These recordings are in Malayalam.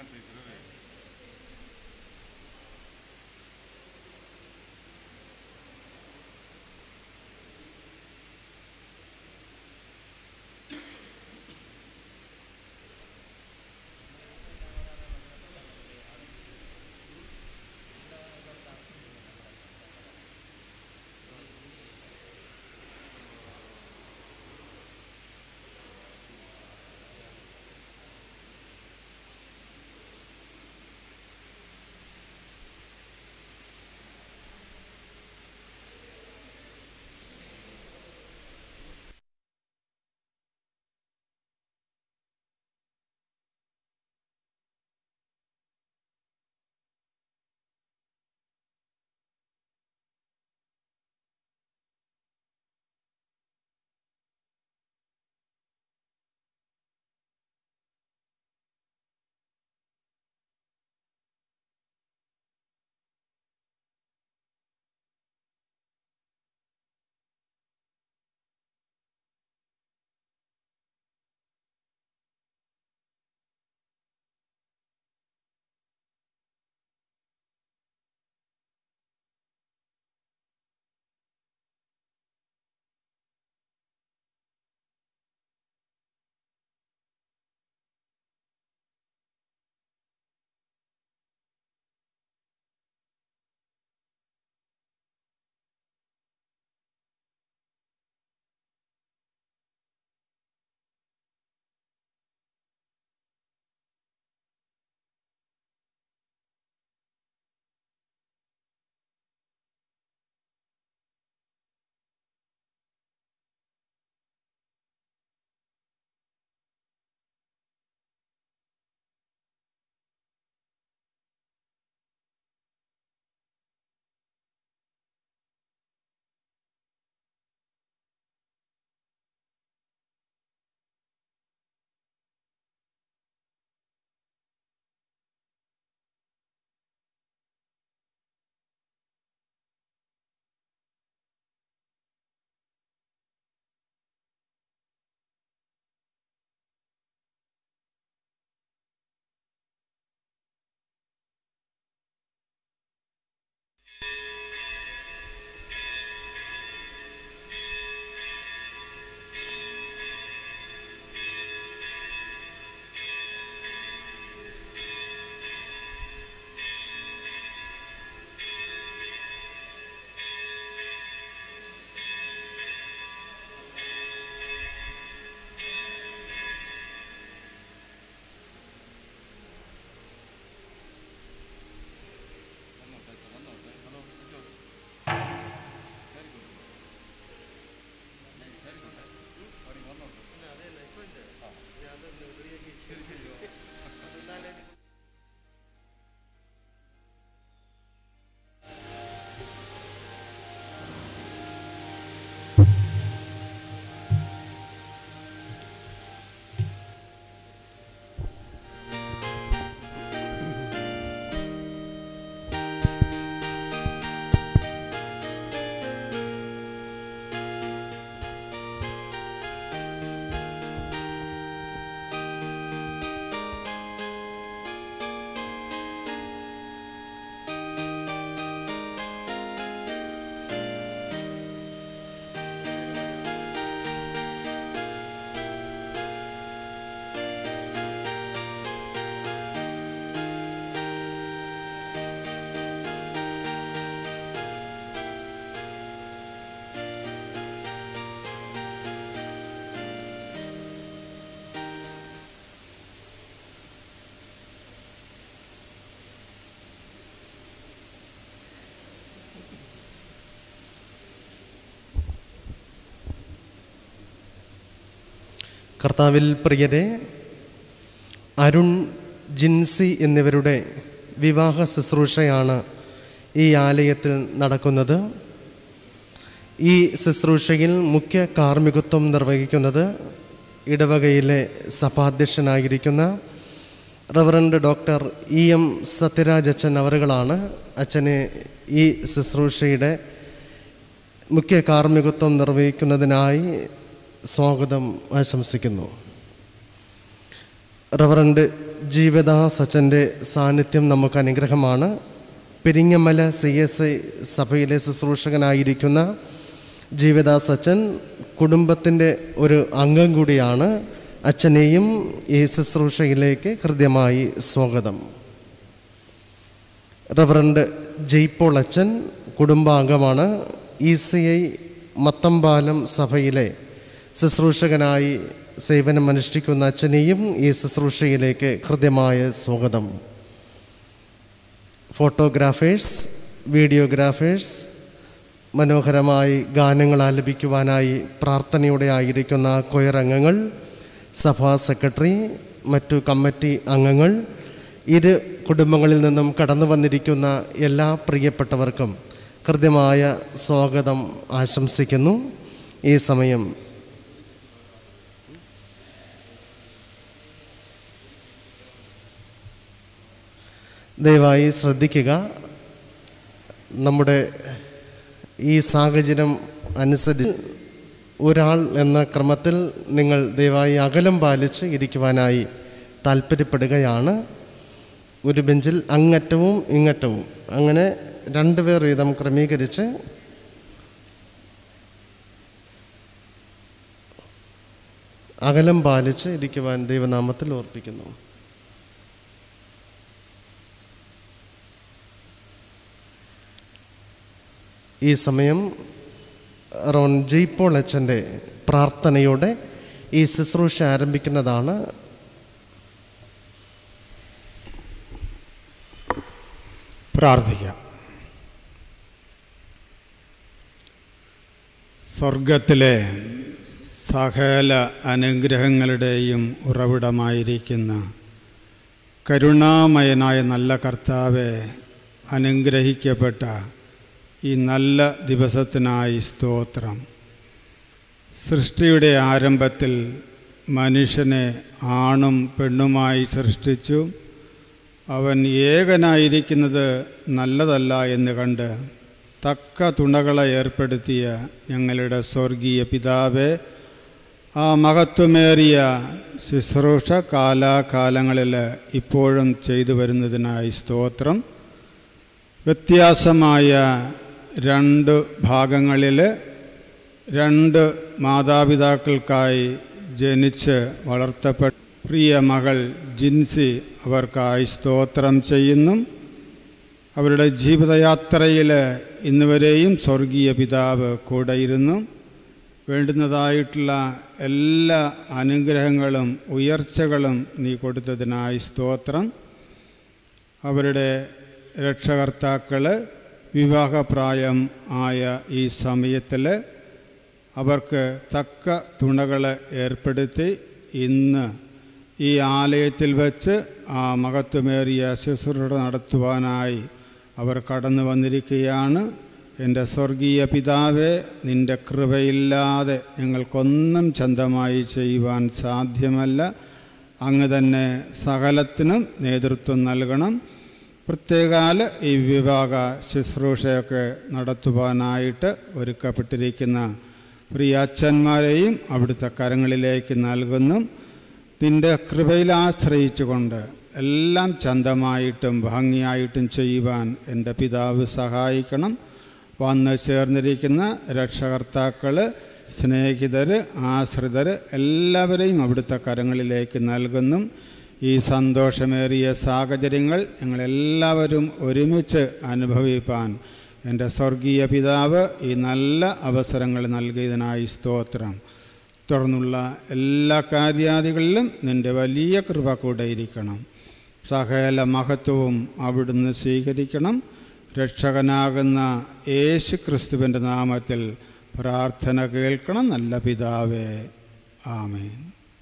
കർത്താവിൽ പ്രിയരെ അരുൺ ജിൻസി എന്നിവരുടെ വിവാഹ ശുശ്രൂഷയാണ് ഈ ആലയത്തിൽ നടക്കുന്നത് ഈ ശുശ്രൂഷയിൽ മുഖ്യ കാർമ്മികത്വം നിർവഹിക്കുന്നത് ഇടവകയിലെ സഭാധ്യക്ഷനായിരിക്കുന്ന reverend doctor E M Sathyaraj അച്ഛൻ അവറുകളാണ് അച്ഛനെ ഈ ശുശ്രൂഷയുടെ മുഖ്യ കാർമ്മികത്വം നിർവഹിക്കുന്നതിനായി സ്വാഗതം ആശംസിക്കുന്നു റവറൻഡ് ജീവദാസ് അച്ഛൻ്റെ സാന്നിധ്യം നമുക്ക് അനുഗ്രഹമാണ് പെരിങ്ങമല സി എസ് ഐ സഭയിലെ ശുശ്രൂഷകനായിരിക്കുന്ന ജീവദാസ് അച്ഛൻ കുടുംബത്തിൻ്റെ ഒരു അംഗം കൂടിയാണ് അച്ഛനെയും ഈ ശുശ്രൂഷയിലേക്ക് ഹൃദ്യമായി സ്വാഗതം റവറൻഡ് ജയ്പോൾ അച്ഛൻ കുടുംബാംഗമാണ് ഇ സി ഐ മത്തമ്പാലം സഭയിലെ ശുശ്രൂഷകനായി സേവനം അനുഷ്ഠിക്കുന്ന അച്ഛനെയും ഈ ശുശ്രൂഷയിലേക്ക് ഹൃദ്യമായ സ്വാഗതം ഫോട്ടോഗ്രാഫേഴ്സ് വീഡിയോഗ്രാഫേഴ്സ് മനോഹരമായി ഗാനങ്ങൾ ആലപിക്കുവാനായി പ്രാർത്ഥനയോടെ ആയിരിക്കുന്ന കൊയർ അംഗങ്ങൾ സഭാ സെക്രട്ടറി മറ്റു കമ്മിറ്റി അംഗങ്ങൾ ഇരു കുടുംബങ്ങളിൽ നിന്നും കടന്നു വന്നിരിക്കുന്ന എല്ലാ പ്രിയപ്പെട്ടവർക്കും ഹൃദ്യമായ സ്വാഗതം ആശംസിക്കുന്നു ഈ സമയം ദയവായി ശ്രദ്ധിക്കുക നമ്മുടെ ഈ സാഹചര്യം അനുസരിച്ച് ഒരാൾ എന്ന ക്രമത്തിൽ നിങ്ങൾ ദയവായി അകലം പാലിച്ച് ഇരിക്കുവാനായി താല്പര്യപ്പെടുകയാണ് ഒരു ബെഞ്ചിൽ അങ്ങറ്റവും ഇങ്ങറ്റവും അങ്ങനെ രണ്ടുപേർ വീതം ക്രമീകരിച്ച് അകലം പാലിച്ച് ഇരിക്കുവാൻ ദൈവനാമത്തിൽ ഓർപ്പിക്കുന്നു ഈ സമയം റോൺ ജയ്പോൾ അച്ഛൻ്റെ പ്രാർത്ഥനയോടെ ഈ ശുശ്രൂഷ ആരംഭിക്കുന്നതാണ് പ്രാർത്ഥിക്കാം സ്വർഗത്തിലെ സകല അനുഗ്രഹങ്ങളുടെയും ഉറവിടമായിരിക്കുന്ന കരുണാമയനായ നല്ല കർത്താവെ അനുഗ്രഹിക്കപ്പെട്ട ഈ നല്ല ദിവസത്തിനായി സ്തോത്രം സൃഷ്ടിയുടെ ആരംഭത്തിൽ മനുഷ്യനെ ആണും പെണ്ണുമായി സൃഷ്ടിച്ചു അവൻ ഏകനായിരിക്കുന്നത് നല്ലതല്ല എന്ന് കണ്ട് തക്ക തുണകളെ ഏർപ്പെടുത്തിയ ഞങ്ങളുടെ സ്വർഗീയ പിതാവെ ആ മഹത്വമേറിയ ശുശ്രൂഷ കാലാകാലങ്ങളിൽ ഇപ്പോഴും ചെയ്തു വരുന്നതിനായി സ്തോത്രം വ്യത്യാസമായ രണ്ട് ഭാഗങ്ങളിൽ രണ്ട് മാതാപിതാക്കൾക്കായി ജനിച്ച് വളർത്തപ്പെട്ട പ്രിയ മകൾ ജിൻസി അവർക്കായി സ്തോത്രം ചെയ്യുന്നു അവരുടെ ജീവിതയാത്രയിൽ ഇന്നുവരെയും സ്വർഗീയ പിതാവ് കൂടെയിരുന്നു വേണ്ടുന്നതായിട്ടുള്ള എല്ലാ അനുഗ്രഹങ്ങളും ഉയർച്ചകളും നീ കൊടുത്തതിനായി സ്തോത്രം അവരുടെ രക്ഷകർത്താക്കൾ വിവാഹപ്രായം ആയ ഈ സമയത്തിൽ അവർക്ക് തക്ക തുണകൾ ഏർപ്പെടുത്തി ഇന്ന് ഈ ആലയത്തിൽ വെച്ച് ആ മഹത്വമേറിയ ശുശ്രൂഷ നടത്തുവാനായി അവർ കടന്നു വന്നിരിക്കുകയാണ് എൻ്റെ സ്വർഗീയ പിതാവെ നിൻ്റെ കൃപയില്ലാതെ ഞങ്ങൾക്കൊന്നും ചന്തമായി ചെയ്യുവാൻ സാധ്യമല്ല അങ്ങ് തന്നെ സകലത്തിനും നേതൃത്വം നൽകണം പ്രത്യേകാല ഈ വിഭാഗ ശുശ്രൂഷയൊക്കെ നടത്തുവാനായിട്ട് ഒരുക്കപ്പെട്ടിരിക്കുന്ന പ്രിയ അച്ഛന്മാരെയും അവിടുത്തെ കരങ്ങളിലേക്ക് നൽകുന്നു നിൻ്റെ കൃപയിൽ ആശ്രയിച്ചുകൊണ്ട് എല്ലാം ചന്തമായിട്ടും ഭംഗിയായിട്ടും ചെയ്യുവാൻ എൻ്റെ പിതാവ് സഹായിക്കണം വന്ന് ചേർന്നിരിക്കുന്ന രക്ഷകർത്താക്കൾ സ്നേഹിതർ ആശ്രിതർ എല്ലാവരെയും അവിടുത്തെ കരങ്ങളിലേക്ക് നൽകുന്നു ഈ സന്തോഷമേറിയ സാഹചര്യങ്ങൾ ഞങ്ങളെല്ലാവരും ഒരുമിച്ച് അനുഭവിപ്പാൻ എൻ്റെ സ്വർഗീയ പിതാവ് ഈ നല്ല അവസരങ്ങൾ നൽകിയതിനായി സ്തോത്രം തുടർന്നുള്ള എല്ലാ കാര്യാദികളിലും നിൻ്റെ വലിയ കൃപ കൂടെ ഇരിക്കണം സകല മഹത്വവും അവിടുന്ന് സ്വീകരിക്കണം രക്ഷകനാകുന്ന യേശു ക്രിസ്തുവിൻ്റെ നാമത്തിൽ പ്രാർത്ഥന കേൾക്കണം നല്ല പിതാവേ ആമേൻ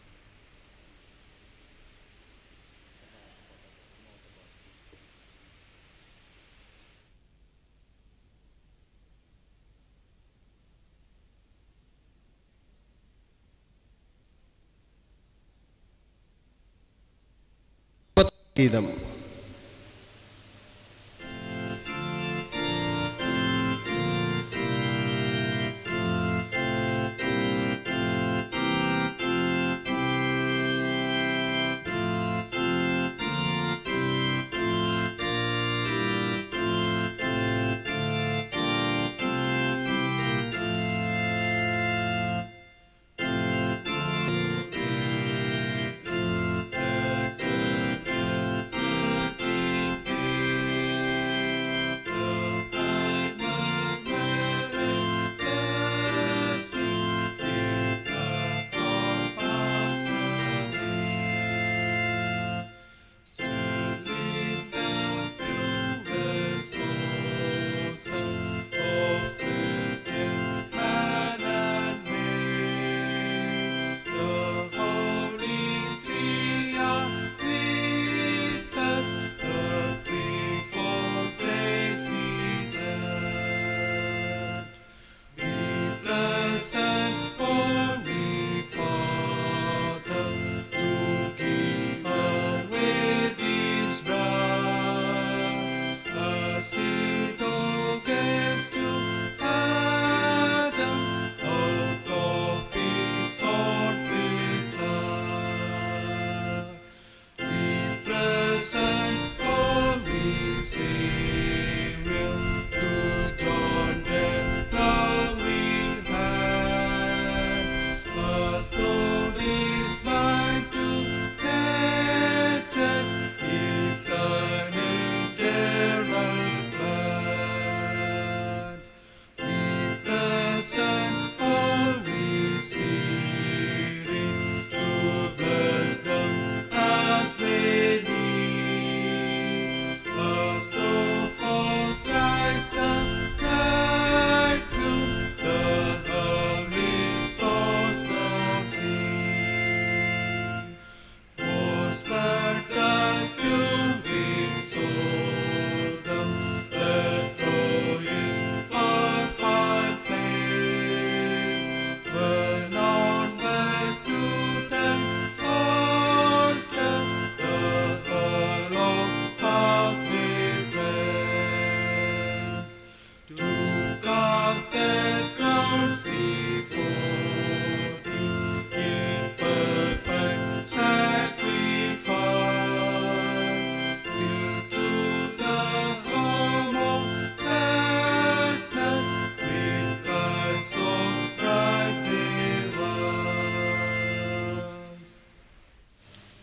ഗീതം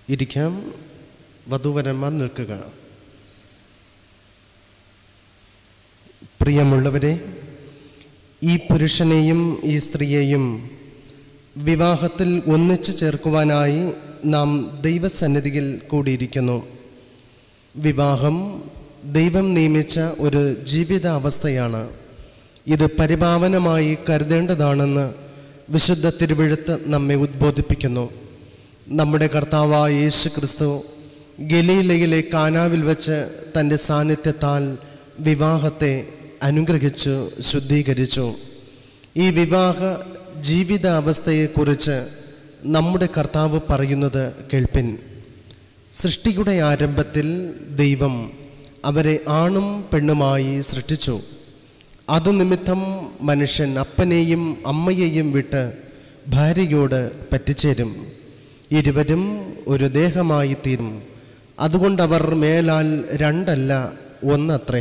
ഇരിക്കാം വധൂവരന്മാർ നിൽക്കുക പ്രിയമുള്ളവരെ ഈ പുരുഷനെയും ഈ സ്ത്രീയെയും വിവാഹത്തിൽ ഒന്നിച്ചു ചേർക്കുവാനായി നാം ദൈവസന്നിധിയിൽ കൂടിയിരിക്കുന്നു വിവാഹം ദൈവം നിയമിച്ച ഒരു ജീവിതാവസ്ഥയാണ് ഇത് പരിപാവനമായി കരുതേണ്ടതാണെന്ന് വിശുദ്ധ തിരുവഴുത്ത് നമ്മെ ഉദ്ബോധിപ്പിക്കുന്നു നമ്മുടെ കർത്താവായ യേശു ക്രിസ്തു ഗലീലയിലെ കാനാവിൽ വെച്ച് തൻ്റെ സാന്നിധ്യത്താൽ വിവാഹത്തെ അനുഗ്രഹിച്ചു ശുദ്ധീകരിച്ചു ഈ വിവാഹ ജീവിതാവസ്ഥയെക്കുറിച്ച് നമ്മുടെ കർത്താവ് പറയുന്നത് കേൾപ്പിൻ സൃഷ്ടിയുടെ ആരംഭത്തിൽ ദൈവം അവരെ ആണും പെണ്ണുമായി സൃഷ്ടിച്ചു അതു നിമിത്തം മനുഷ്യൻ അപ്പനെയും അമ്മയെയും വിട്ട് ഭാര്യയോട് പറ്റിച്ചേരും ഇരുവരും ഒരു ദേഹമായി തീരും അതുകൊണ്ടവർ മേലാൽ രണ്ടല്ല ഒന്നത്രേ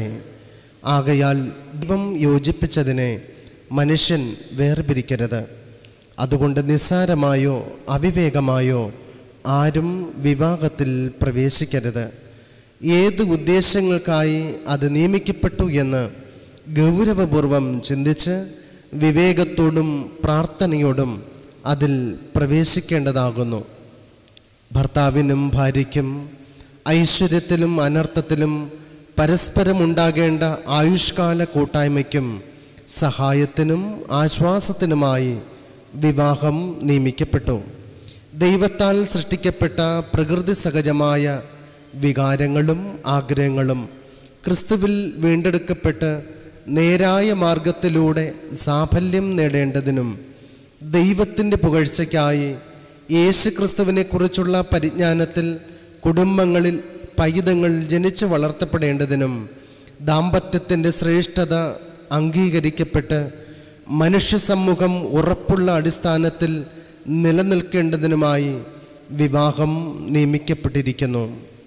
ആകയാൽ ദൈവം യോജിപ്പിച്ചതിനെ മനുഷ്യൻ വേർപിരിക്കരുത് അതുകൊണ്ട് നിസ്സാരമായോ അവിവേകമായോ ആരും വിവാഹത്തിൽ പ്രവേശിക്കരുത് ഏത് ഉദ്ദേശങ്ങൾക്കായി അത് നിയമിക്കപ്പെട്ടു എന്ന് ഗൗരവപൂർവം ചിന്തിച്ച് വിവേകത്തോടും പ്രാർത്ഥനയോടും അതിൽ പ്രവേശിക്കേണ്ടതാകുന്നു ഭർത്താവിനും ഭാര്യയ്ക്കും ഐശ്വര്യത്തിലും അനർത്ഥത്തിലും പരസ്പരം ഉണ്ടാകേണ്ട ആയുഷ്കാല കൂട്ടായ്മയ്ക്കും സഹായത്തിനും ആശ്വാസത്തിനുമായി വിവാഹം നിയമിക്കപ്പെട്ടു ദൈവത്താൽ സൃഷ്ടിക്കപ്പെട്ട പ്രകൃതി സഹജമായ വികാരങ്ങളും ആഗ്രഹങ്ങളും ക്രിസ്തുവിൽ വീണ്ടെടുക്കപ്പെട്ട് നേരായ മാർഗത്തിലൂടെ സാഫല്യം നേടേണ്ടതിനും ദൈവത്തിൻ്റെ പുകഴ്ചയ്ക്കായി യേശു ക്രിസ്തുവിനെക്കുറിച്ചുള്ള പരിജ്ഞാനത്തിൽ കുടുംബങ്ങളിൽ പൈതങ്ങൾ ജനിച്ചു വളർത്തപ്പെടേണ്ടതിനും ദാമ്പത്യത്തിൻ്റെ ശ്രേഷ്ഠത അംഗീകരിക്കപ്പെട്ട് മനുഷ്യ സമൂഹം ഉറപ്പുള്ള അടിസ്ഥാനത്തിൽ നിലനിൽക്കേണ്ടതിനുമായി വിവാഹം നിയമിക്കപ്പെട്ടിരിക്കുന്നു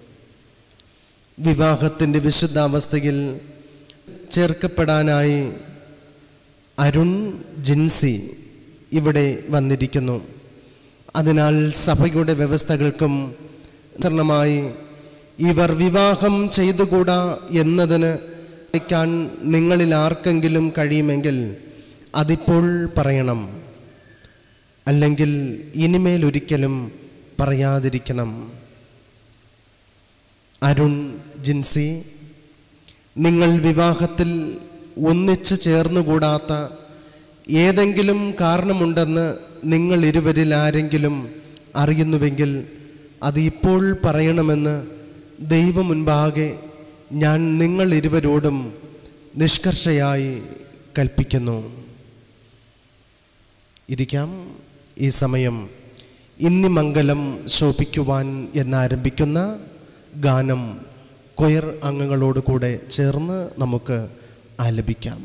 വിവാഹത്തിൻ്റെ വിശുദ്ധാവസ്ഥയിൽ ചേർക്കപ്പെടാനായി അരുൺ ജിൻസി ഇവിടെ വന്നിരിക്കുന്നു അതിനാൽ സഭയുടെ വ്യവസ്ഥകൾക്കും അനുസരണമായി ഇവർ വിവാഹം ചെയ്തുകൂടാ എന്നതിന് ക്കാൻ നിങ്ങളിൽ ആർക്കെങ്കിലും കഴിയുമെങ്കിൽ അതിപ്പോൾ പറയണം അല്ലെങ്കിൽ ഇനിമേൽ ഒരിക്കലും പറയാതിരിക്കണം അരുൺ ജിൻസി നിങ്ങൾ വിവാഹത്തിൽ ഒന്നിച്ചു ചേർന്നുകൂടാത്ത ഏതെങ്കിലും കാരണമുണ്ടെന്ന് നിങ്ങൾ ഇരുവരിൽ ആരെങ്കിലും അറിയുന്നുവെങ്കിൽ അത് ഇപ്പോൾ പറയണമെന്ന് ദൈവം മുൻപാകെ ഞാൻ നിങ്ങൾ ഇരുവരോടും നിഷ്കർഷയായി കൽപ്പിക്കുന്നു ഇരിക്കാം ഈ സമയം ഇന്നിമംഗലം ശോഭിക്കുവാൻ എന്നാരംഭിക്കുന്ന ഗാനം കൊയർ അംഗങ്ങളോട് കൂടെ ചേർന്ന് നമുക്ക് ആലപിക്കാം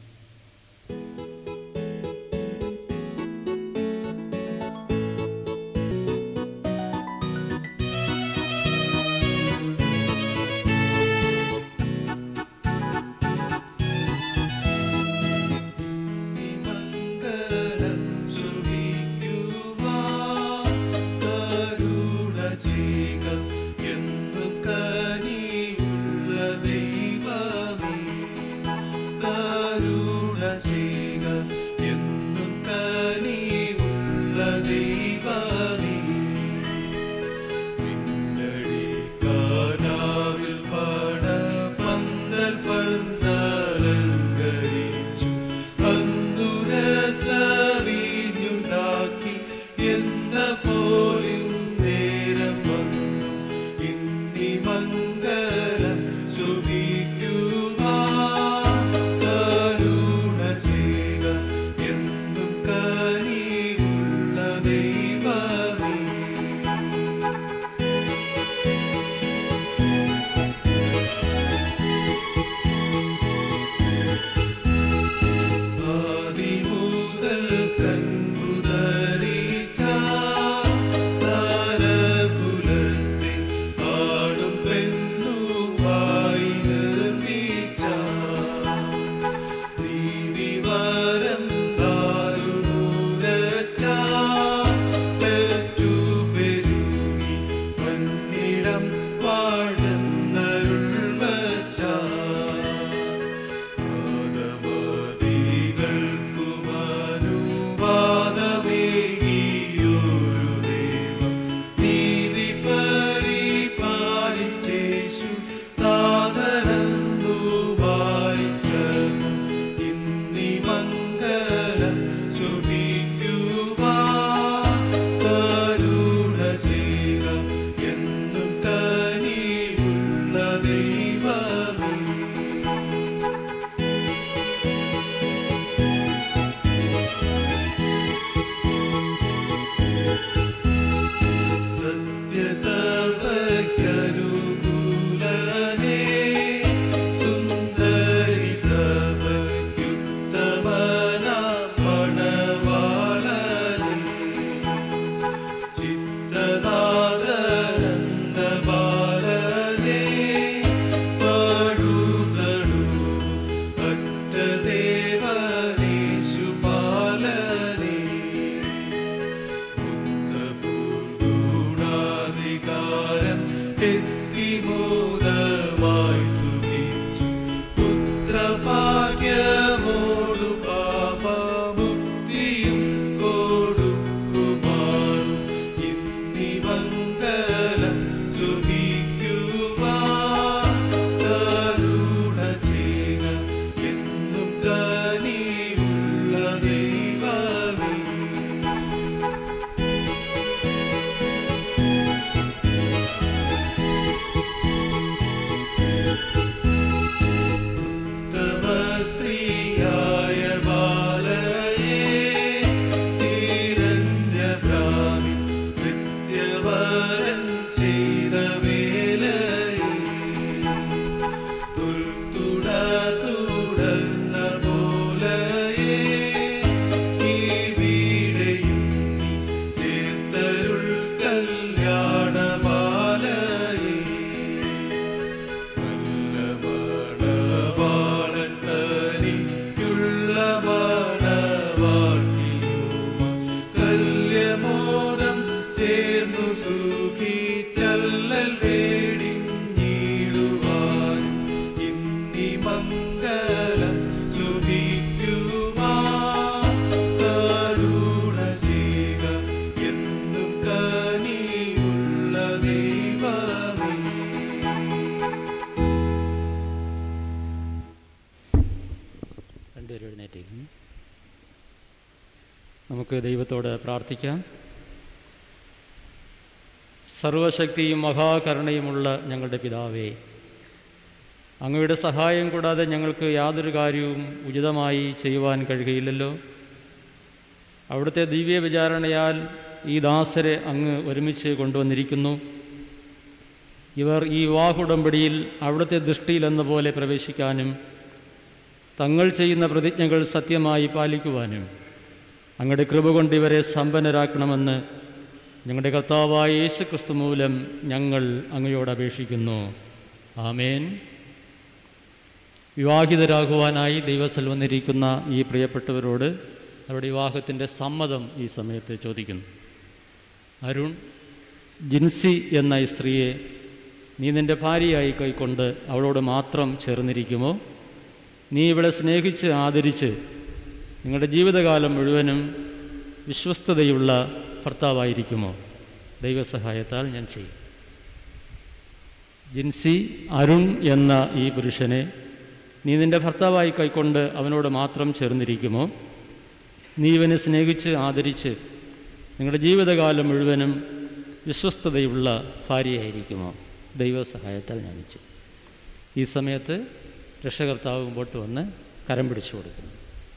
മംഗളം സുഖിക്കുവാൻ കരുണ ചെയ്യുക എന്നും കനിയുള്ള ദൈവമേ കരുണ രണ്ടുപേരും എഴുന്നേറ്റേക്കും നമുക്ക് ദൈവത്തോട് പ്രാർത്ഥിക്കാം സർവശക്തിയും മഹാകരുണയുമുള്ള ഞങ്ങളുടെ പിതാവേ അങ്ങയുടെ സഹായം കൂടാതെ ഞങ്ങൾക്ക് യാതൊരു കാര്യവും ഉചിതമായി ചെയ്യുവാൻ കഴിയുകയില്ലല്ലോ അവിടുത്തെ ദിവ്യ വിചാരണയാൽ ഈ ദാസരെ അങ്ങ് ഒരുമിച്ച് കൊണ്ടുവന്നിരിക്കുന്നു ഇവർ ഈ വിവാഹുടമ്പടിയിൽ അവിടുത്തെ ദൃഷ്ടിയിലെന്ന പോലെ പ്രവേശിക്കാനും തങ്ങൾ ചെയ്യുന്ന പ്രതിജ്ഞകൾ സത്യമായി പാലിക്കുവാനും അങ്ങയുടെ കൃപ കൊണ്ട് ഇവരെ സമ്പന്നരാക്കണമെന്ന് ഞങ്ങളുടെ കർത്താവായ യേശു ക്രിസ്തു മൂലം ഞങ്ങൾ അങ്ങയോട് അപേക്ഷിക്കുന്നു ആമേൻ വിവാഹിതരാകുവാനായി ദൈവത്തിൽ വന്നിരിക്കുന്ന ഈ പ്രിയപ്പെട്ടവരോട് അവരുടെ വിവാഹത്തിൻ്റെ സമ്മതം ഈ സമയത്ത് ചോദിക്കുന്നു അരുൺ ജിൻസി എന്ന ഈ സ്ത്രീയെ നീ നിൻ്റെ ഭാര്യയായി കൈക്കൊണ്ട് അവളോട് മാത്രം ചേർന്നിരിക്കുമോ നീ ഇവളെ സ്നേഹിച്ച് ആദരിച്ച് നിങ്ങളുടെ ജീവിതകാലം മുഴുവനും വിശ്വസ്തതയുള്ള ഭർത്താവായിരിക്കുമോ ദൈവസഹായത്താൽ ഞാൻ ചെയ്യും ജിൻസി അരുൺ എന്ന ഈ പുരുഷനെ നീ നിൻ്റെ ഭർത്താവായി കൈക്കൊണ്ട് അവനോട് മാത്രം ചേർന്നിരിക്കുമോ നീ ഇവനെ സ്നേഹിച്ച് ആദരിച്ച് നിങ്ങളുടെ ജീവിതകാലം മുഴുവനും വിശ്വസ്തതയുള്ള ഭാര്യയായിരിക്കുമോ ദൈവസഹായത്താൽ ഞാൻ ചെയ്യും ഈ സമയത്ത് രക്ഷകർത്താവ് മുമ്പോട്ട് വന്ന് കരം പിടിച്ചു കൊടുക്കുന്നു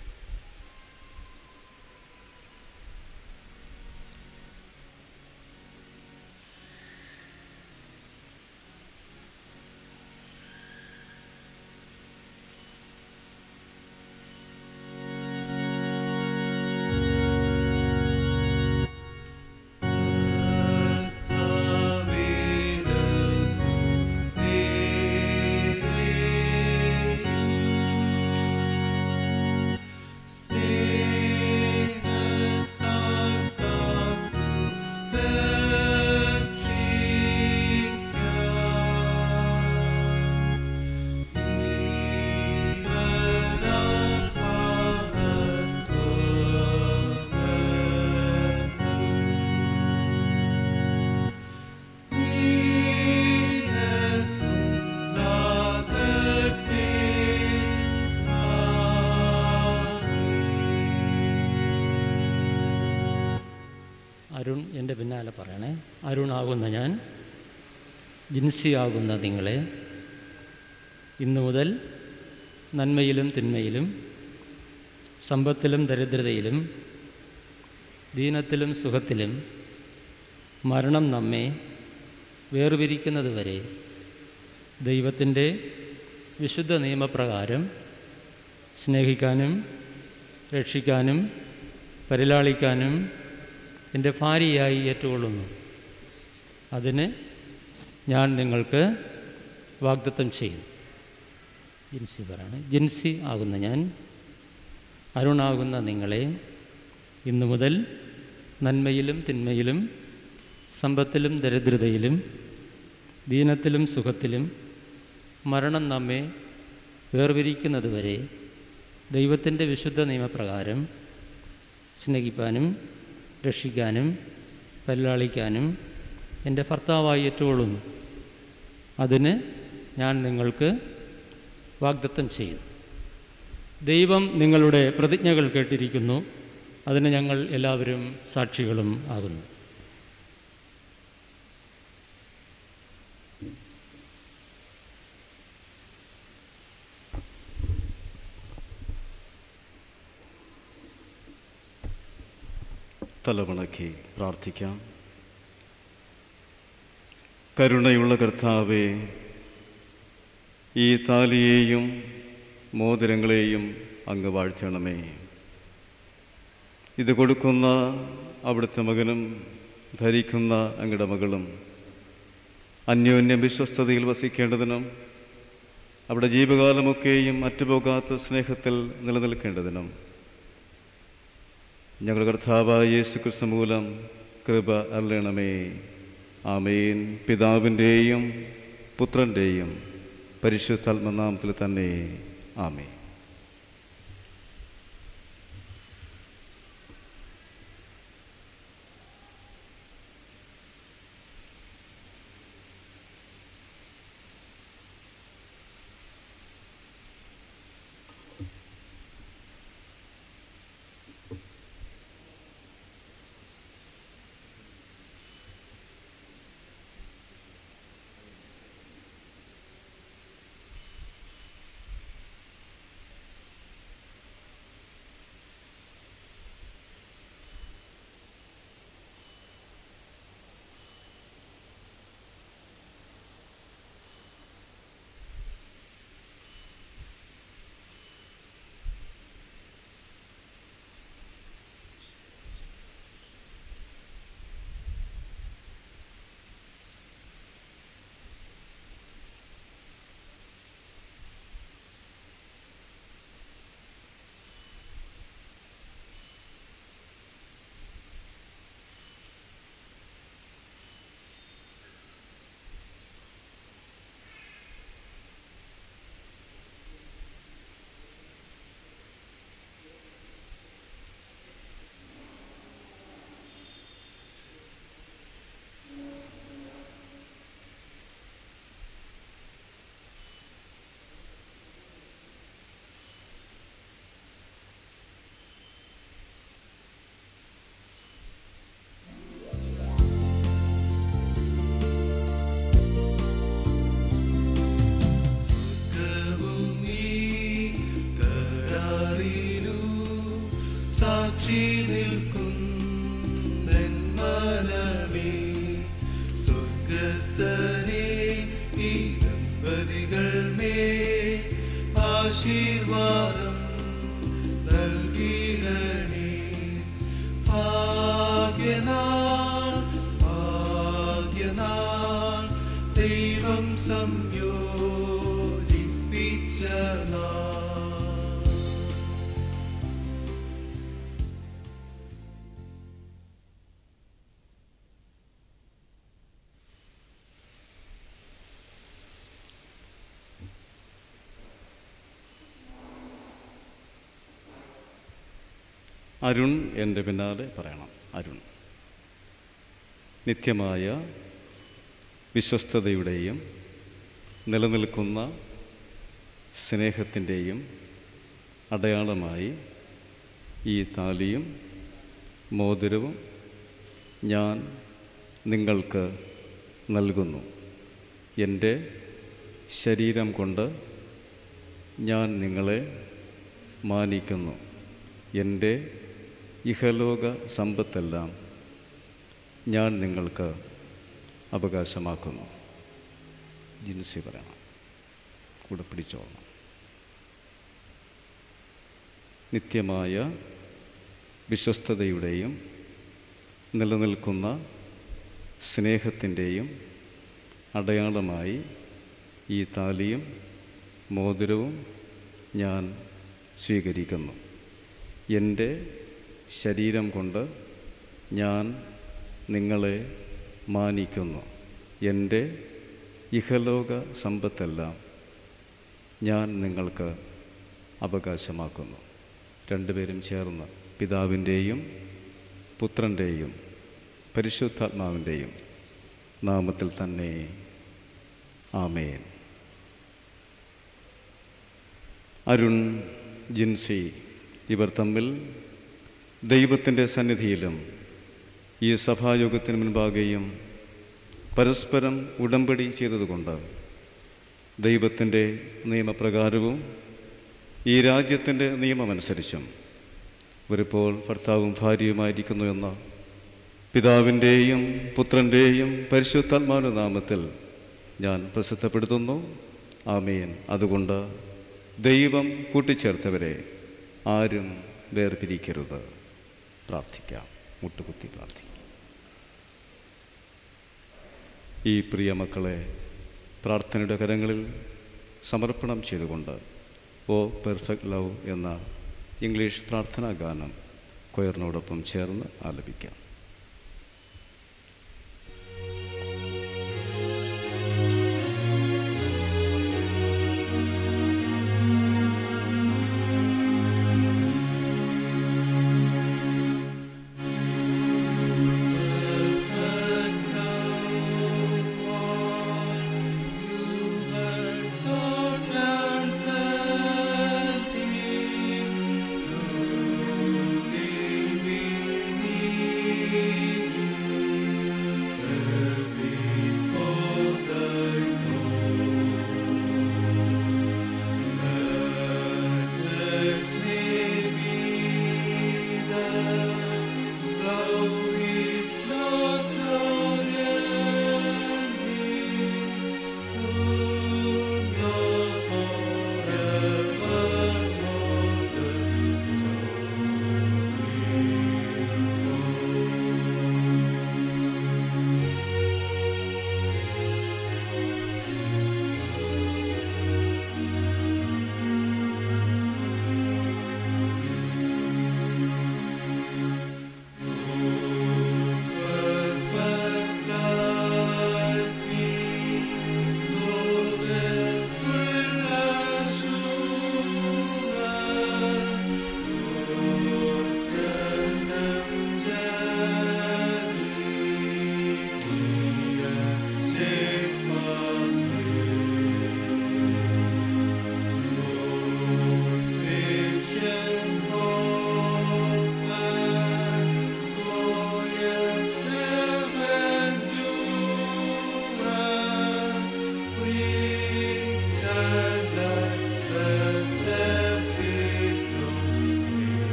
അരുൺ എൻ്റെ പിന്നാലെ പറയണേ അരുണാകുന്ന ഞാൻ ജിൻസിയാകുന്ന നിങ്ങളെ ഇന്നു മുതൽ നന്മയിലും തിന്മയിലും സമ്പത്തിലും ദരിദ്രതയിലും ദീനത്തിലും സുഖത്തിലും മരണം നമ്മെ വേർപിരിക്കുന്നത് വരെ ദൈവത്തിൻ്റെ വിശുദ്ധ നിയമപ്രകാരം സ്നേഹിക്കാനും രക്ഷിക്കാനും പരിലാളിക്കാനും എൻ്റെ ഭാര്യയായി ഏറ്റുകൊള്ളുന്നു അതിന് ഞാൻ നിങ്ങൾക്ക് വാഗ്ദത്തം ചെയ്യുന്നു ജിൻസി പറയാണ് ജിൻസി ആകുന്ന ഞാൻ അരുണാകുന്ന നിങ്ങളെ ഇന്നു മുതൽ നന്മയിലും തിന്മയിലും സമ്പത്തിലും ദരിദ്രതയിലും ദീനത്തിലും സുഖത്തിലും മരണം നമ്മെ വേർപിരിക്കുന്നതുവരെ ദൈവത്തിൻ്റെ വിശുദ്ധ നിയമപ്രകാരം സ്നേഹിപ്പാനും രക്ഷിക്കാനും പരിലാളിക്കാനും എൻ്റെ ഭർത്താവായി ഏറ്റുകൊള്ളുന്നു അതിന് ഞാൻ നിങ്ങൾക്ക് വാഗ്ദത്തം ചെയ്തു ദൈവം നിങ്ങളുടെ പ്രതിജ്ഞകൾ കേട്ടിരിക്കുന്നു അതിന് ഞങ്ങൾ എല്ലാവരും സാക്ഷികളും ആകുന്നു തലവണക്കി പ്രാർത്ഥിക്കാം കരുണയുള്ള കർത്താവെ ഈ താലിയെയും മോതിരങ്ങളെയും അങ്ങ് വാഴ്ത്തണമേ ഇത് കൊടുക്കുന്ന അവിടുത്തെ മകനും ധരിക്കുന്ന അങ്ങയുടെ മകളും അന്യോന്യം വിശ്വസ്തതയിൽ വസിക്കേണ്ടതിനും അവിടെ ജീവകാലമൊക്കെയും അറ്റുപോകാത്ത സ്നേഹത്തിൽ നിലനിൽക്കേണ്ടതിനും ഞങ്ങളുടെ കർത്താവായ യേശു ക്രിസ്തു മൂലം കൃപ അരുളണമേ ആമേൻ പിതാവിൻ്റെയും പുത്രൻ്റെയും പരിശുദ്ധാത്മനാമത്തിൽ തന്നെ ആമേ ആശീർവാദം നൽകിടണേ ഭാഗ്യനാൾ ഭാഗ്യനാൾ ദൈവം സംയോജിപ്പിച്ച നാൾ അരുൺ എൻ്റെ പിന്നാലെ പറയണം അരുൺ നിത്യമായ വിശ്വസ്തതയുടെയും നിലനിൽക്കുന്ന സ്നേഹത്തിൻ്റെയും അടയാളമായി ഈ താലിയും മോതിരവും ഞാൻ നിങ്ങൾക്ക് നൽകുന്നു എൻ്റെ ശരീരം കൊണ്ട് ഞാൻ നിങ്ങളെ മാനിക്കുന്നു എൻ്റെ ഇഹലോക സമ്പത്തെല്ലാം ഞാൻ നിങ്ങൾക്ക് അവകാശമാക്കുന്നു ജിൻസി പറയണം കൂടെ പിടിച്ചോളണം നിത്യമായ വിശ്വസ്തതയുടെയും നിലനിൽക്കുന്ന സ്നേഹത്തിൻ്റെയും അടയാളമായി ഈ താലിയും മോതിരവും ഞാൻ സ്വീകരിക്കുന്നു എൻ്റെ ശരീരം കൊണ്ട് ഞാൻ നിങ്ങളെ മാനിക്കുന്നു എൻ്റെ ഇഹലോക സമ്പത്തെല്ലാം ഞാൻ നിങ്ങൾക്ക് അവകാശമാക്കുന്നു രണ്ടുപേരും ചേർന്ന് പിതാവിൻ്റെയും പുത്രൻ്റെയും പരിശുദ്ധാത്മാവിൻ്റെയും നാമത്തിൽ തന്നെ ആമേൻ അരുൺ ജിൻസി ഇവർ തമ്മിൽ ദൈവത്തിൻ്റെ സന്നിധിയിലും ഈ സഭായോഗത്തിന് മുൻപാകെയും പരസ്പരം ഉടമ്പടി ചെയ്തതുകൊണ്ട് ദൈവത്തിൻ്റെ നിയമപ്രകാരവും ഈ രാജ്യത്തിൻ്റെ നിയമമനുസരിച്ചും ഇവരിപ്പോൾ ഭർത്താവും ഭാര്യയുമായിരിക്കുന്നു എന്ന പിതാവിൻ്റെയും പുത്രൻ്റെയും പരിശുദ്ധാത്മാവിൻ്റെ നാമത്തിൽ ഞാൻ പ്രസിദ്ധപ്പെടുത്തുന്നു ആമേൻ അതുകൊണ്ട് ദൈവം കൂട്ടിച്ചേർത്തവരെ ആരും വേർപിരിക്കരുത് പ്രാർത്ഥിക്കാം മുട്ടുകുത്തി പ്രാർത്ഥിക്കാം ഈ പ്രിയ മക്കളെ പ്രാർത്ഥനയുടെ കരങ്ങളിൽ സമർപ്പണം ചെയ്തുകൊണ്ട് ഓ പെർഫെക്റ്റ് ലവ് എന്ന ഇംഗ്ലീഷ് പ്രാർത്ഥനാ ഗാനം കൊയറിനോടൊപ്പം ചേർന്ന് ആലപിക്കാം Thank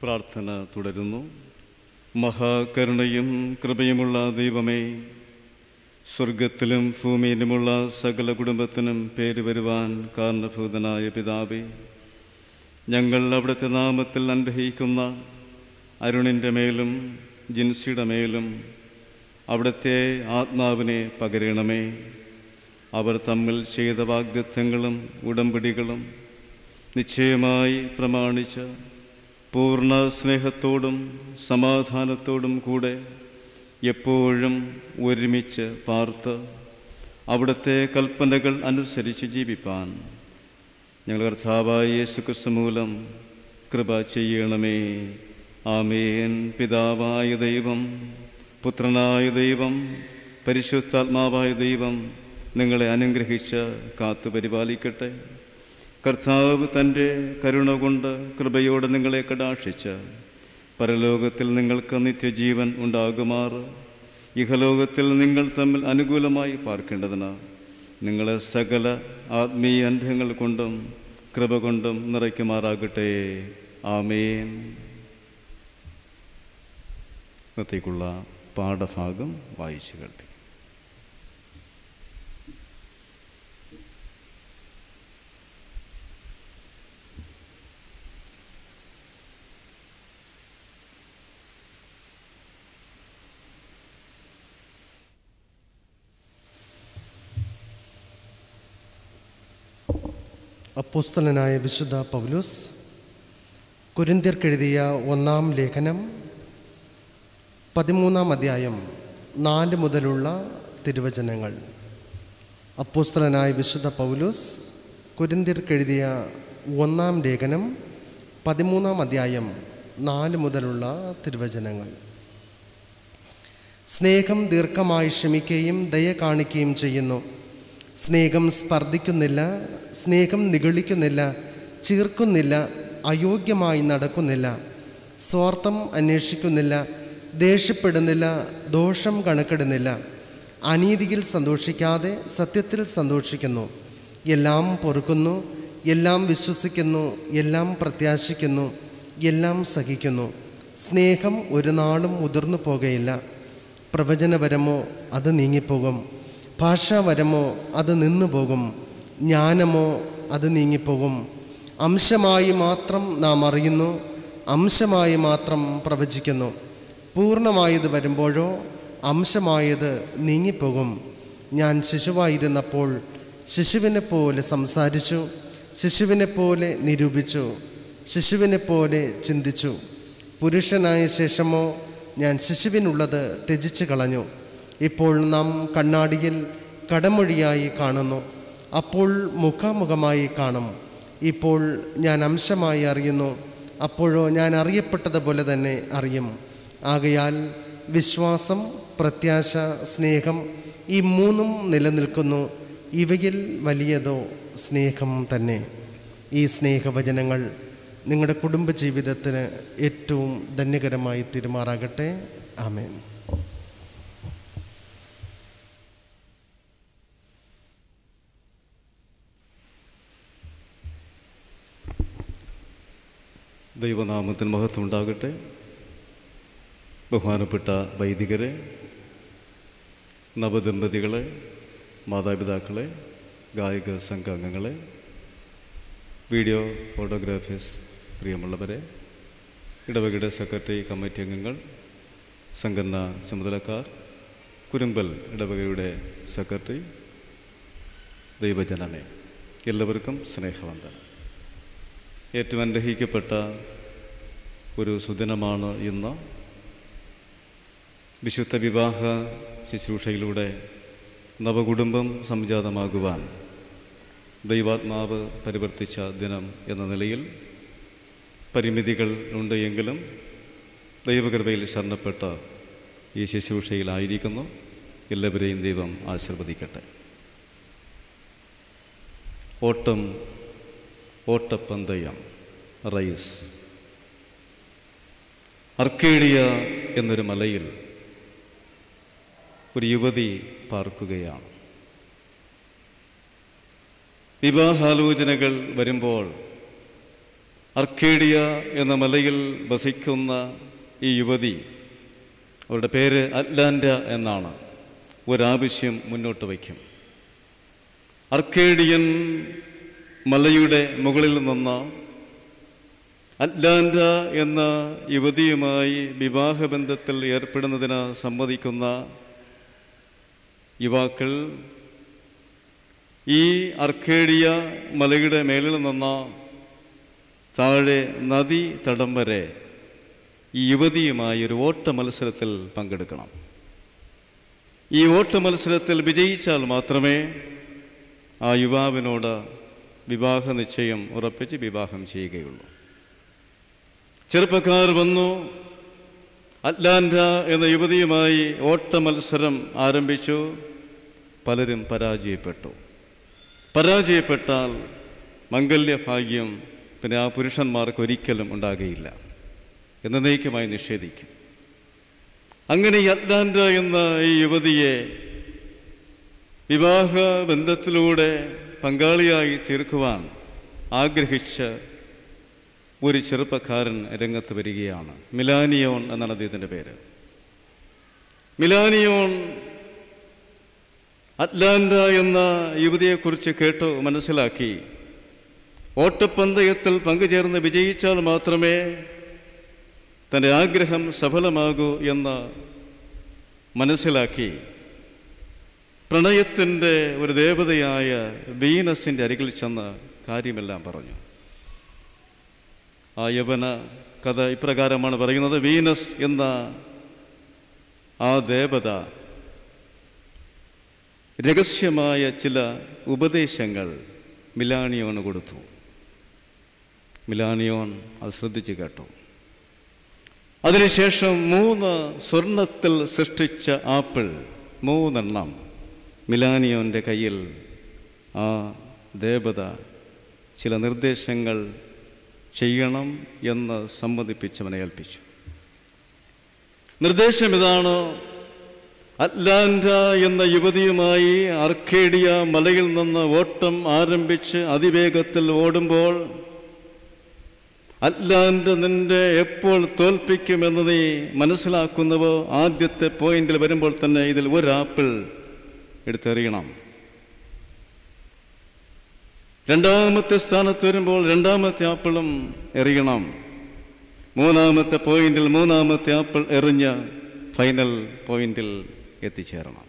പ്രാർത്ഥന തുടരുന്നു മഹാകരുണയും കൃപയുമുള്ള ദൈവമേ സ്വർഗത്തിലും ഭൂമിയിലുമുള്ള സകല കുടുംബത്തിനും പേര് വരുവാൻ കാരണഭൂതനായ പിതാവേ ഞങ്ങൾ അവിടുത്തെ നാമത്തിൽ അനുഗ്രഹിക്കുന്ന അരുണിൻ്റെ മേലും ജിൻസിയുടെ മേലും അവിടുത്തെ ആത്മാവിനെ പകരണമേ അവർ തമ്മിൽ ചെയ്ത വാഗ്ദത്വങ്ങളും ഉടമ്പടികളും നിശ്ചയമായി പ്രമാണിച്ച് പൂർണ്ണ സ്നേഹത്തോടും സമാധാനത്തോടും കൂടെ എപ്പോഴും ഒരുമിച്ച് പാർത്ത് അവിടുത്തെ കൽപ്പനകൾ അനുസരിച്ച് ജീവിപ്പാൻ ഞങ്ങൾ കർത്താവായ യേശുക്രിസ്തു മൂലം കൃപ ചെയ്യണമേ ആമേൻ പിതാവായ ദൈവം പുത്രനായ ദൈവം പരിശുദ്ധാത്മാവായ ദൈവം നിങ്ങളെ അനുഗ്രഹിച്ച് കാത്തു പരിപാലിക്കട്ടെ കർത്താവ് തൻ്റെ കരുണ കൊണ്ട് കൃപയോടെ നിങ്ങളെ കടാക്ഷിച്ച് പരലോകത്തിൽ നിങ്ങൾക്ക് നിത്യജീവൻ ഉണ്ടാകുമാറ് ഇഹലോകത്തിൽ നിങ്ങൾ തമ്മിൽ അനുകൂലമായി പാർക്കേണ്ടതിന് നിങ്ങളെ സകല ആത്മീയ അനുഭവങ്ങൾ കൊണ്ടും കൃപ കൊണ്ടും നിറയ്ക്കുമാറാകട്ടെ ആമേൻ ഇന്നത്തേക്കുള്ള പാഠഭാഗം വായിച്ചു കേൾപ്പിക്കും അപ്പോസ്തലനായ വിശുദ്ധ പൗലോസ് കുരിന്തിയർക്കെഴുതിയ ഒന്നാം ലേഖനം പതിമൂന്നാം അധ്യായം നാല് മുതലുള്ള തിരുവചനങ്ങൾ അപ്പോസ്തലനായ വിശുദ്ധ പൗലോസ് കുരിന്തിയർക്കെഴുതിയ ഒന്നാം ലേഖനം പതിമൂന്നാം അധ്യായം നാല് മുതലുള്ള തിരുവചനങ്ങൾ സ്നേഹം ദീർഘമായി ക്ഷമിക്കുകയും ദയ കാണിക്കുകയും ചെയ്യുന്നു സ്നേഹം സ്പർദ്ധിക്കുന്നില്ല സ്നേഹം നിഗളിക്കുന്നില്ല ചീർക്കുന്നില്ല അയോഗ്യമായി നടക്കുന്നില്ല സ്വാർത്ഥം അന്വേഷിക്കുന്നില്ല ദേഷ്യപ്പെടുന്നില്ല ദോഷം കണക്കിടുന്നില്ല അനീതിയിൽ സന്തോഷിക്കാതെ സത്യത്തിൽ സന്തോഷിക്കുന്നു എല്ലാം പൊറുക്കുന്നു എല്ലാം വിശ്വസിക്കുന്നു എല്ലാം പ്രത്യാശിക്കുന്നു എല്ലാം സഹിക്കുന്നു സ്നേഹം ഒരു നാളും മുതിർന്നു പോകുകയില്ല പ്രവചനപരമോ അത് നീങ്ങിപ്പോകും ഭാഷാവരമോ അത് നിന്നു പോകും ജ്ഞാനമോ അത് നീങ്ങിപ്പോകും അംശമായി മാത്രം നാം അറിയുന്നു അംശമായി മാത്രം പ്രവചിക്കുന്നു പൂർണ്ണമായത് വരുമ്പോഴോ അംശമായത് നീങ്ങിപ്പോകും ഞാൻ ശിശുവായിരുന്നപ്പോൾ ശിശുവിനെ പോലെ സംസാരിച്ചു ശിശുവിനെ പോലെ നിരൂപിച്ചു ശിശുവിനെ പോലെ ചിന്തിച്ചു പുരുഷനായ ശേഷമോ ഞാൻ ശിശുവിനുള്ളത് ത്യജിച്ചു കളഞ്ഞു ഇപ്പോൾ നാം കണ്ണാടിയിൽ കടമൊഴിയായി കാണുന്നു അപ്പോൾ മുഖാമുഖമായി കാണും ഇപ്പോൾ ഞാൻ അംശമായി അറിയുന്നു അപ്പോഴോ ഞാൻ അറിയപ്പെട്ടതുപോലെ തന്നെ അറിയും ആകയാൽ വിശ്വാസം പ്രത്യാശ സ്നേഹം ഈ മൂന്നും നിലനിൽക്കുന്നു ഇവയിൽ വലിയതോ സ്നേഹം തന്നെ ഈ സ്നേഹവചനങ്ങൾ നിങ്ങളുടെ കുടുംബജീവിതത്തിന് ഏറ്റവും ധന്യകരമായി തീരുമാറാകട്ടെ ആമേൻ ദൈവനാമത്തിന് മഹത്വം ഉണ്ടാകട്ടെ ബഹുമാനപ്പെട്ട വൈദികരെ നവദമ്പതികളെ മാതാപിതാക്കളെ ഗായക സംഘാംഗങ്ങളെ വീഡിയോ ഫോട്ടോഗ്രാഫേഴ്സ് പ്രിയമുള്ളവരെ ഇടവകയുടെ സെക്രട്ടറി കമ്മിറ്റി അംഗങ്ങൾ സംഘടനാ ചുമതലക്കാർ കുരുമ്പൽ ഇടവകയുടെ സെക്രട്ടറി ദൈവജനമേ എല്ലാവർക്കും സ്നേഹവന്ദനം ഏറ്റവും അനുഗ്രഹിക്കപ്പെട്ട ഒരു സുദിനമാണ് ഇന്ന് വിശുദ്ധ വിവാഹ ശുശ്രൂഷയിലൂടെ നവകുടുംബം സംജാതമാകുവാൻ ദൈവാത്മാവ് പരിവർത്തിച്ച ദിനം എന്ന നിലയിൽ പരിമിതികൾ ഉണ്ട് എങ്കിലും ദൈവകൃപയിൽ ശരണപ്പെട്ട ഈ ശുശ്രൂഷയിലായിരിക്കുന്നു എല്ലാവരെയും ദൈവം ആശീർവദിക്കട്ടെ ഓട്ടം ഓട്ടപ്പന്തയം റൈസ് അർക്കേഡിയ എന്നൊരു മലയിൽ ഒരു യുവതി പാർക്കുകയാണ് വിവാഹാലോചനകൾ വരുമ്പോൾ അർക്കേഡിയ എന്ന മലയിൽ വസിക്കുന്ന ഈ യുവതി അവരുടെ പേര് അറ്റ്ലാന്റ എന്നാണ് ഒരാവശ്യം മുന്നോട്ട് വയ്ക്കും അർക്കേഡിയൻ മലയുടെ മുകളിൽ നിന്ന് അറ്റ്ലാന്റ എന്ന യുവതിയുമായി വിവാഹബന്ധത്തിൽ ഏർപ്പെടുന്നതിന് സമ്മതിക്കുന്ന യുവാക്കൾ ഈ അർക്കേഡിയ മലയുടെ മേളിൽ നിന്ന് താഴെ നദി തടം വരെ ഈ യുവതിയുമായി ഒരു ഓട്ട മത്സരത്തിൽ പങ്കെടുക്കണം ഈ ഓട്ട മത്സരത്തിൽ വിജയിച്ചാൽ മാത്രമേ ആ യുവാവിനോട് വിവാഹ നിശ്ചയം ഉറപ്പിച്ച് വിവാഹം ചെയ്യുകയുള്ളൂ ചെറുപ്പക്കാർ വന്നു അറ്റ്ലാന്റ എന്ന യുവതിയുമായി ഓട്ട മത്സരം ആരംഭിച്ചു പലരും പരാജയപ്പെട്ടു പരാജയപ്പെട്ടാൽ മംഗല്യഭാഗ്യം പിന്നെ ആ പുരുഷന്മാർക്ക് ഒരിക്കലും ഉണ്ടാകുകയില്ല എന്നേക്കുമായി നിഷേധിക്കും അങ്ങനെ ഈ അറ്റ്ലാന്റ എന്ന ഈ യുവതിയെ വിവാഹ ബന്ധത്തിലൂടെ പങ്കാളിയായി തീർക്കുവാൻ ആഗ്രഹിച്ച ഒരു ചെറുപ്പക്കാരൻ രംഗത്ത് വരികയാണ് മിലാനിയോൺ എന്നാണ് അദ്ദേഹത്തിൻ്റെ പേര് മിലാനിയോൺ അറ്റ്ലാന്റ എന്ന യുവതിയെക്കുറിച്ച് കേട്ടു മനസ്സിലാക്കി ഓട്ടപ്പന്തയത്തിൽ പങ്കുചേർന്ന് വിജയിച്ചാൽ മാത്രമേ തൻ്റെ ആഗ്രഹം സഫലമാകൂ എന്ന് മനസ്സിലാക്കി പ്രണയത്തിൻ്റെ ഒരു ദേവതയായ വീനസിൻ്റെ അരികിൽ ചെന്ന് കാര്യമെല്ലാം പറഞ്ഞു ആ യവന കഥ ഇപ്രകാരമാണ് പറയുന്നത് വീനസ് എന്ന ആ ദേവത രഹസ്യമായ ചില ഉപദേശങ്ങൾ മിലാനിയോന് കൊടുത്തു മിലാനിയോൻ അത് ശ്രദ്ധിച്ചു കേട്ടു അതിനുശേഷം മൂന്ന് സ്വർണത്തിൽ സൃഷ്ടിച്ച ആപ്പിൾ മൂന്നെണ്ണം മിലാനിയോൻ്റെ കയ്യിൽ ആ ദേവത ചില നിർദ്ദേശങ്ങൾ ചെയ്യണം എന്ന് സമ്മതിപ്പിച്ചവനെ ഏൽപ്പിച്ചു നിർദ്ദേശം ഇതാണ് അറ്റ്ലാന്റ എന്ന യുവതിയുമായി അർക്കേഡിയ മലയിൽ നിന്ന് ഓട്ടം ആരംഭിച്ച് അതിവേഗത്തിൽ ഓടുമ്പോൾ അറ്റ്ലാന്റ് നിന്റെ എപ്പോൾ തോൽപ്പിക്കുമെന്ന് നീ മനസ്സിലാക്കുന്നവോ ആദ്യത്തെ പോയിന്റിൽ വരുമ്പോൾ തന്നെ ഇതിൽ ഒരു ആപ്പിൾ എടുത്തെറിയണം രണ്ടാമത്തെ സ്ഥാനത്ത് വരുമ്പോൾ രണ്ടാമത്തെ ആപ്പിളും എറിയണം മൂന്നാമത്തെ പോയിന്റിൽ മൂന്നാമത്തെ ആപ്പിൾ എറിഞ്ഞ് ഫൈനൽ പോയിന്റിൽ എത്തിച്ചേരണം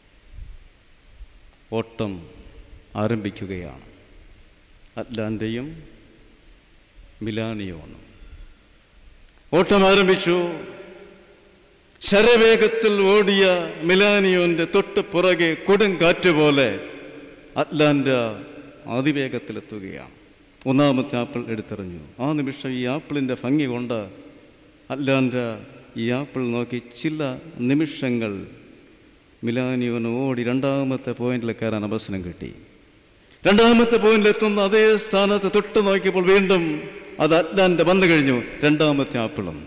ഓട്ടം ആരംഭിക്കുകയാണ് അറ്റ്ലാന്റയും മിലാനിയോണും ഓട്ടം ആരംഭിച്ചു ശരവേഗത്തിൽ ഓടിയ മിലാനിയോന്റെ തൊട്ട് പുറകെ കൊടുങ്കാറ്റ് പോലെ അറ്റ്ലാന്റ അതിവേഗത്തിലെത്തുകയാണ് ഒന്നാമത്തെ ആപ്പിൾ എടുത്തെറിഞ്ഞു ആ നിമിഷം ഈ ആപ്പിളിൻ്റെ ഭംഗി കൊണ്ട് അറ്റ്ലാന്റ ഈ ആപ്പിൾ നോക്കി ചില നിമിഷങ്ങൾ മിലാനിയോന് ഓടി രണ്ടാമത്തെ പോയിന്റിൽ കയറാൻ അവസരം കിട്ടി രണ്ടാമത്തെ പോയിന്റിൽ എത്തുന്ന അതേ സ്ഥാനത്ത് തൊട്ട് നോക്കിയപ്പോൾ വീണ്ടും അത് അറ്റ്ലാന്റ് വന്നു കഴിഞ്ഞു രണ്ടാമത്തെ ആപ്പിളും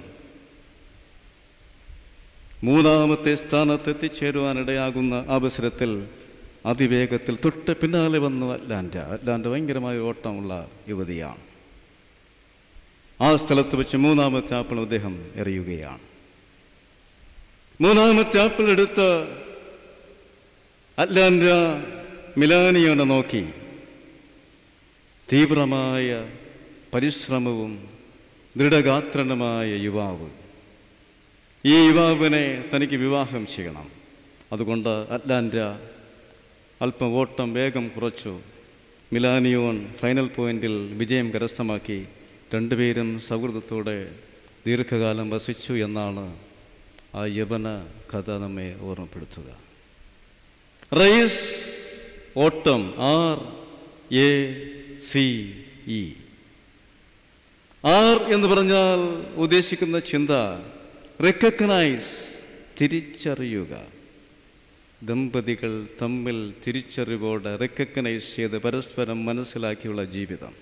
മൂന്നാമത്തെ സ്ഥാനത്ത് എത്തിച്ചേരുവാനിടയാകുന്ന അവസരത്തിൽ അതിവേഗത്തിൽ തൊട്ട് പിന്നാലെ വന്നു അറ്റ്ലാന്റ അറ്റ്ലാന്റ ഭയങ്കരമായ ഓട്ടമുള്ള യുവതിയാണ് ആ സ്ഥലത്ത് വെച്ച് മൂന്നാമത്തെ ആപ്പിൾ അദ്ദേഹം എറിയുകയാണ് മൂന്നാമത്തെ ആപ്പിൾ എടുത്ത് അറ്റ്ലാന്റ മിലാനിയോനെ നോക്കി തീവ്രമായ പരിശ്രമവും ദൃഢഗാത്രനുമായ യുവാവ് ഈ യുവാവിനെ തനിക്ക് വിവാഹം ചെയ്യണം അതുകൊണ്ട് അറ്റ്ലാന്റ അല്പം ഓട്ടം വേഗം കുറച്ചു മിലാനിയോൺ ഫൈനൽ പോയിന്റിൽ വിജയം കരസ്ഥമാക്കി രണ്ടുപേരും സൗഹൃദത്തോടെ ദീർഘകാലം വസിച്ചു എന്നാണ് ആ യവന കഥ നമ്മെ ഓർമ്മപ്പെടുത്തുക റൈസ് ഓട്ടം ആർ എ സി ഇ ആർ എന്ന് പറഞ്ഞാൽ ഉദ്ദേശിക്കുന്ന ചിന്ത റെക്കഗ്നൈസ് തിരിച്ചറിയുക ദമ്പതികൾ തമ്മിൽ തിരിച്ചറിവോടെ റെക്കഗ്നൈസ് ചെയ്ത് പരസ്പരം മനസ്സിലാക്കിയുള്ള ജീവിതം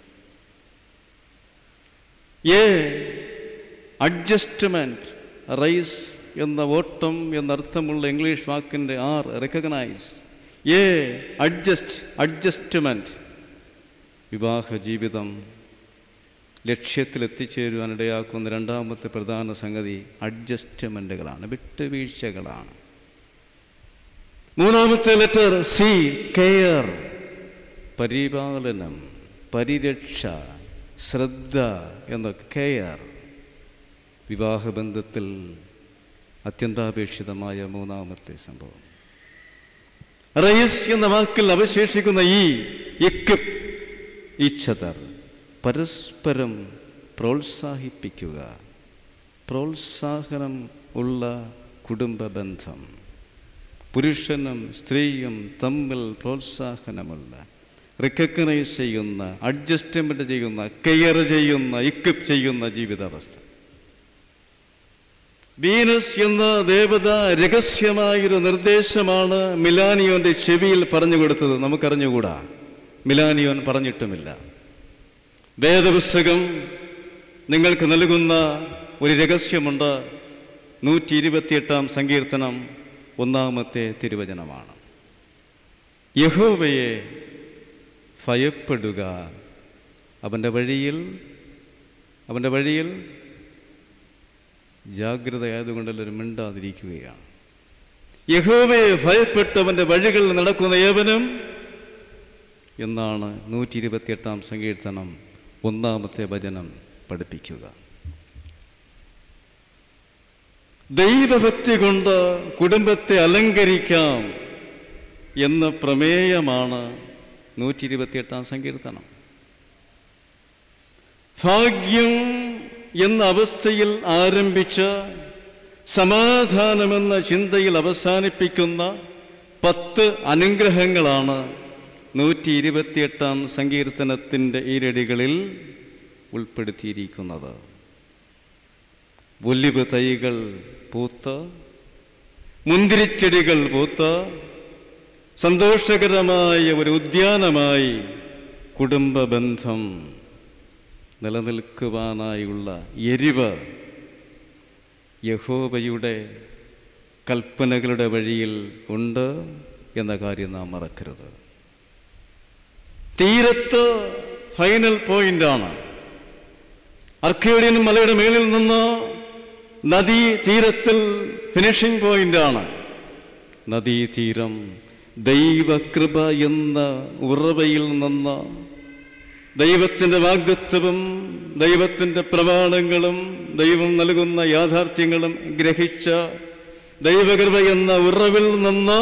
ഏ അഡ്ജസ്റ്റ്മെൻറ്റ് റൈസ് എന്ന ഓട്ടം എന്നർത്ഥമുള്ള ഇംഗ്ലീഷ് വാക്കിൻ്റെ R recognise A adjust adjustment വിവാഹ ജീവിതം ലക്ഷ്യത്തിൽ എത്തിച്ചേരുവാൻ ഇടയാക്കുന്ന രണ്ടാമത്തെ പ്രധാന സംഗതി അഡ്ജസ്റ്റ്മെൻറ്റുകളാണ് വിട്ടുവീഴ്ചകളാണ് മൂന്നാമത്തെ ലെറ്റർ സി കെയർ പരിപാലനം പരിരക്ഷ ശ്രദ്ധ എന്ന കെയർ വിവാഹബന്ധത്തിൽ അത്യന്താപേക്ഷിതമായ മൂന്നാമത്തെ സംഭവം റയസ് എന്ന വാക്കിൽ അവശേഷിക്കുന്ന ഈ ഇക്കിപ്പ് ഈച്ചതർ പരസ്പരം പ്രോത്സാഹിപ്പിക്കുക പ്രോത്സാഹനം ഉള്ള കുടുംബ ബന്ധം പുരുഷനും സ്ത്രീയും തമ്മിൽ പ്രോത്സാഹനമുള്ള റിക്കഗ്നൈസ് ചെയ്യുന്ന അഡ്ജസ്റ്റ്മെൻ്റ് ചെയ്യുന്ന കെയർ ചെയ്യുന്ന ഇക്വിപ്പ് ചെയ്യുന്ന ജീവിതാവസ്ഥ വീനസ് എന്ന ദേവത രഹസ്യമായൊരു നിർദ്ദേശമാണ് മിലാനിയോന്റെ ചെവിയിൽ പറഞ്ഞു കൊടുത്തത് നമുക്കറിഞ്ഞുകൂടാ മിലാനിയോൻ പറഞ്ഞിട്ടുമില്ല വേദപുസ്തകം നിങ്ങൾക്ക് നൽകുന്ന ഒരു രഹസ്യമുണ്ട് നൂറ്റി ഇരുപത്തിയെട്ടാം സങ്കീർത്തനം ഒന്നാമത്തെ തിരുവചനമാണ് യഹോവയെ ഭയപ്പെടുക അവൻ്റെ വഴിയിൽ അവൻ്റെ വഴിയിൽ ജാഗ്രതയായതുകൊണ്ടെല്ലാവരും മിണ്ടാതിരിക്കുകയാണ് യഹോവയെ ഭയപ്പെട്ടവൻ്റെ വഴികളിൽ നടക്കുന്ന ഏവനും എന്നാണ് നൂറ്റി ഇരുപത്തിയെട്ടാം സങ്കീർത്തനം ഒന്നാമത്തെ വചനം പഠിപ്പിക്കുക ദൈവഭക്തി കൊണ്ട് കുടുംബത്തെ അലങ്കരിക്കാം എന്ന പ്രമേയമാണ് നൂറ്റി ഇരുപത്തിയെട്ടാം സങ്കീർത്തനം ഭാഗ്യം എന്ന അവസ്ഥയിൽ ആരംഭിച്ച് സമാധാനമെന്ന ചിന്തയിൽ അവസാനിപ്പിക്കുന്ന പത്ത് അനുഗ്രഹങ്ങളാണ് നൂറ്റി ഇരുപത്തിയെട്ടാം സങ്കീർത്തനത്തിൻ്റെ ഈരടികളിൽ ഉൾപ്പെടുത്തിയിരിക്കുന്നത് ഒലിവ് തൈകൾ പൂത്ത് മുന്തിരിച്ചെടികൾ പൂത്ത് സന്തോഷകരമായ ഒരു ഉദ്യാനമായി കുടുംബ ബന്ധം നിലനിൽക്കുവാനായുള്ള എരിവ് യഹോബയുടെ കൽപ്പനകളുടെ വഴിയിൽ ഉണ്ട് എന്ന കാര്യം നാം മറക്കരുത് തീരത്ത് ഫൈനൽ പോയിന്റാണ് അർക്കേഡിയൻ മലയുടെ മേളിൽ നിന്ന് നദീ തീരത്തിൽ ഫിനിഷിംഗ് പോയിന്റാണ് നദീതീരം ദൈവകൃപ എന്ന ഉറവയിൽ നിന്ന് ദൈവത്തിൻ്റെ വാഗ്ദത്വവും ദൈവത്തിൻ്റെ പ്രമാണങ്ങളും ദൈവം നൽകുന്ന യാഥാർത്ഥ്യങ്ങളും ഗ്രഹിച്ച ദൈവകൃപ എന്ന ഉറവിൽ നിന്ന്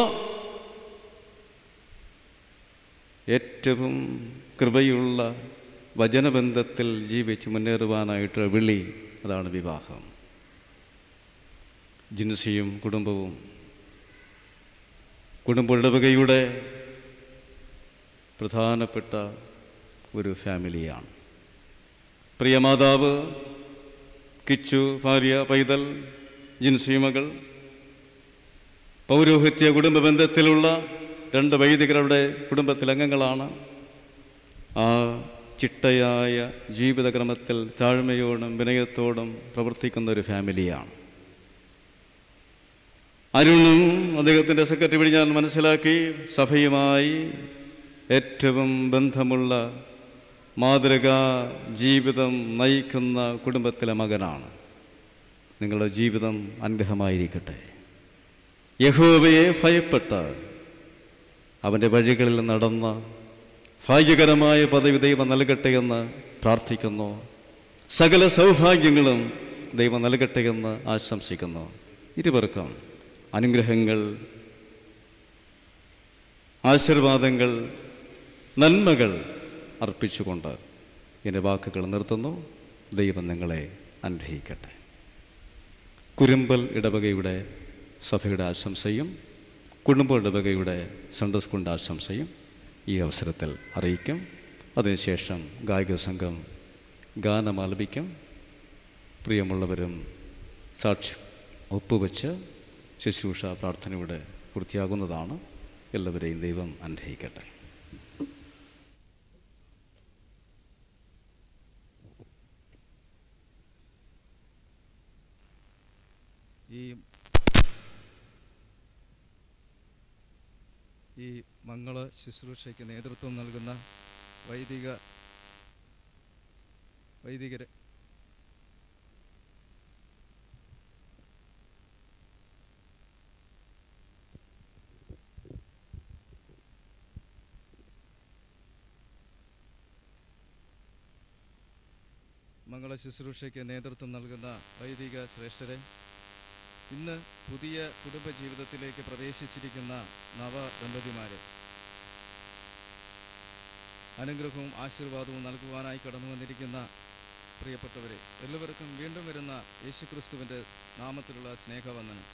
ഏറ്റവും കൃപയുള്ള വചനബന്ധത്തിൽ ജീവിച്ച് മുന്നേറുവാനായിട്ട് വിളി അതാണ് വിവാഹം ജിൻസിയും കുടുംബവും കുടുംബ ഇടവകയുടെ പ്രധാനപ്പെട്ട ഒരു ഫാമിലിയാണ് പ്രിയമാതാവ് കിച്ചു ഭാര്യ പൈതൽ ജിൻസി മകൾ പൗരോഹിത്യ കുടുംബ ബന്ധത്തിലുള്ള രണ്ട് വൈദികരുടെ കുടുംബത്തിലെ അംഗങ്ങളാണ് ആ ചിട്ടയായ ജീവിതക്രമത്തിൽ താഴ്മയോടും വിനയത്തോടും പ്രവർത്തിക്കുന്ന ഒരു ഫാമിലിയാണ് അരുണും അദ്ദേഹത്തിൻ്റെ സെക്രട്ടറി വഴി ഞാൻ മനസ്സിലാക്കി സഭയുമായി ഏറ്റവും ബന്ധമുള്ള മാതൃകാ ജീവിതം നയിക്കുന്ന കുടുംബത്തിലെ മകനാണ് നിങ്ങളുടെ ജീവിതം അനുഗ്രഹമായിരിക്കട്ടെ യഹോവയെ ഭയപ്പെട്ട് അവൻ്റെ വഴികളിൽ നടന്ന് ഭാഗ്യകരമായ പദവി ദൈവം നൽകട്ടെ എന്ന് പ്രാർത്ഥിക്കുന്നു സകല സൗഭാഗ്യങ്ങളും ദൈവം നൽകട്ടെ എന്ന് ആശംസിക്കുന്നു ഇരുവർക്കും അനുഗ്രഹങ്ങൾ ആശീർവാദങ്ങൾ നന്മകൾ അർപ്പിച്ചുകൊണ്ട് എൻ്റെ വാക്കുകൾ നിർത്തുന്നു ദൈവം നിങ്ങളെ അനുഗ്രഹിക്കട്ടെ കുരുമ്പൽ ഇടവകയുടെ സഭയുടെ ആശംസയും കുടുംബ ഇടവകയുടെ സൺഡേ സ്കൂളിൻ്റെ ആശംസയും ഈ അവസരത്തിൽ അറിയിക്കും അതിനുശേഷം ഗായിക സംഘം ഗാനം ആലപിക്കും പ്രിയമുള്ളവരും സാക്ഷി ഒപ്പുവെച്ച് ശുശ്രൂഷ പ്രാർത്ഥനയുടെ പൂർത്തിയാകുന്നതാണ് എല്ലാവരെയും ദൈവം അനുഗ്രഹിക്കട്ടെ ഈ ഈ മംഗള ശുശ്രൂഷയ്ക്ക് നേതൃത്വം നൽകുന്ന വൈദിക വൈദികരെ മംഗള ശുശ്രൂഷയ്ക്ക് നേതൃത്വം നൽകുന്ന വൈദിക ശ്രേഷ്ഠരെ ഇന്ന് പുതിയ കുടുംബജീവിതത്തിലേക്ക് പ്രവേശിച്ചിരിക്കുന്ന നവ ദമ്പതിമാരെ അനുഗ്രഹവും ആശീർവാദവും നൽകുവാനായി കടന്നു വന്നിരിക്കുന്ന പ്രിയപ്പെട്ടവരെ എല്ലാവർക്കും വീണ്ടും വരുന്ന യേശുക്രിസ്തുവിൻ്റെ നാമത്തിലുള്ള സ്നേഹവന്ദനം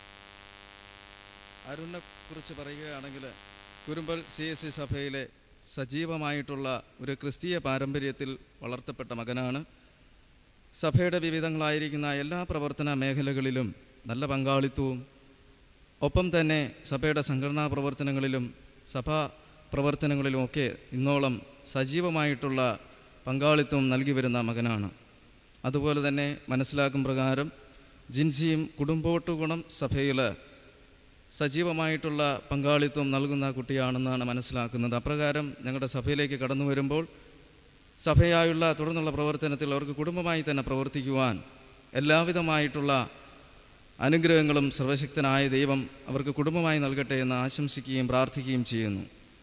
അരുണിനെ കുറിച്ച് പറയുകയാണെങ്കിൽ കുരുമ്പൽ സി എസ് സി സഭയിലെ സജീവമായിട്ടുള്ള ഒരു ക്രിസ്തീയ പാരമ്പര്യത്തിൽ വളർത്തപ്പെട്ട മകനാണ് സഭയുടെ വിവിധങ്ങളായിരിക്കുന്ന എല്ലാ പ്രവർത്തന മേഖലകളിലും നല്ല പങ്കാളിത്തവും ഒപ്പം തന്നെ സഭയുടെ സംഘടനാ പ്രവർത്തനങ്ങളിലും സഭാ പ്രവർത്തനങ്ങളിലുമൊക്കെ ഇന്നോളം സജീവമായിട്ടുള്ള പങ്കാളിത്തം നൽകി വരുന്ന മകനാണ് അതുപോലെ തന്നെ മനസ്സിലാക്കും പ്രകാരം ജിൻസിയും കുടുംബോട്ട് ഗുണം സഭയിൽ സജീവമായിട്ടുള്ള പങ്കാളിത്തം നൽകുന്ന കുട്ടിയാണെന്നാണ് മനസ്സിലാക്കുന്നത് അപ്രകാരം ഞങ്ങളുടെ സഭയിലേക്ക് കടന്നു വരുമ്പോൾ സഭയായുള്ള തുടർന്നുള്ള പ്രവർത്തനത്തിൽ അവർക്ക് കുടുംബമായി തന്നെ പ്രവർത്തിക്കുവാൻ എല്ലാവിധമായിട്ടുള്ള അനുഗ്രഹങ്ങളും സർവശക്തനായ ദൈവം അവർക്ക് കുടുംബമായി നൽകട്ടെ എന്ന് ആശംസിക്കുകയും പ്രാർത്ഥിക്കുകയും ചെയ്യുന്നു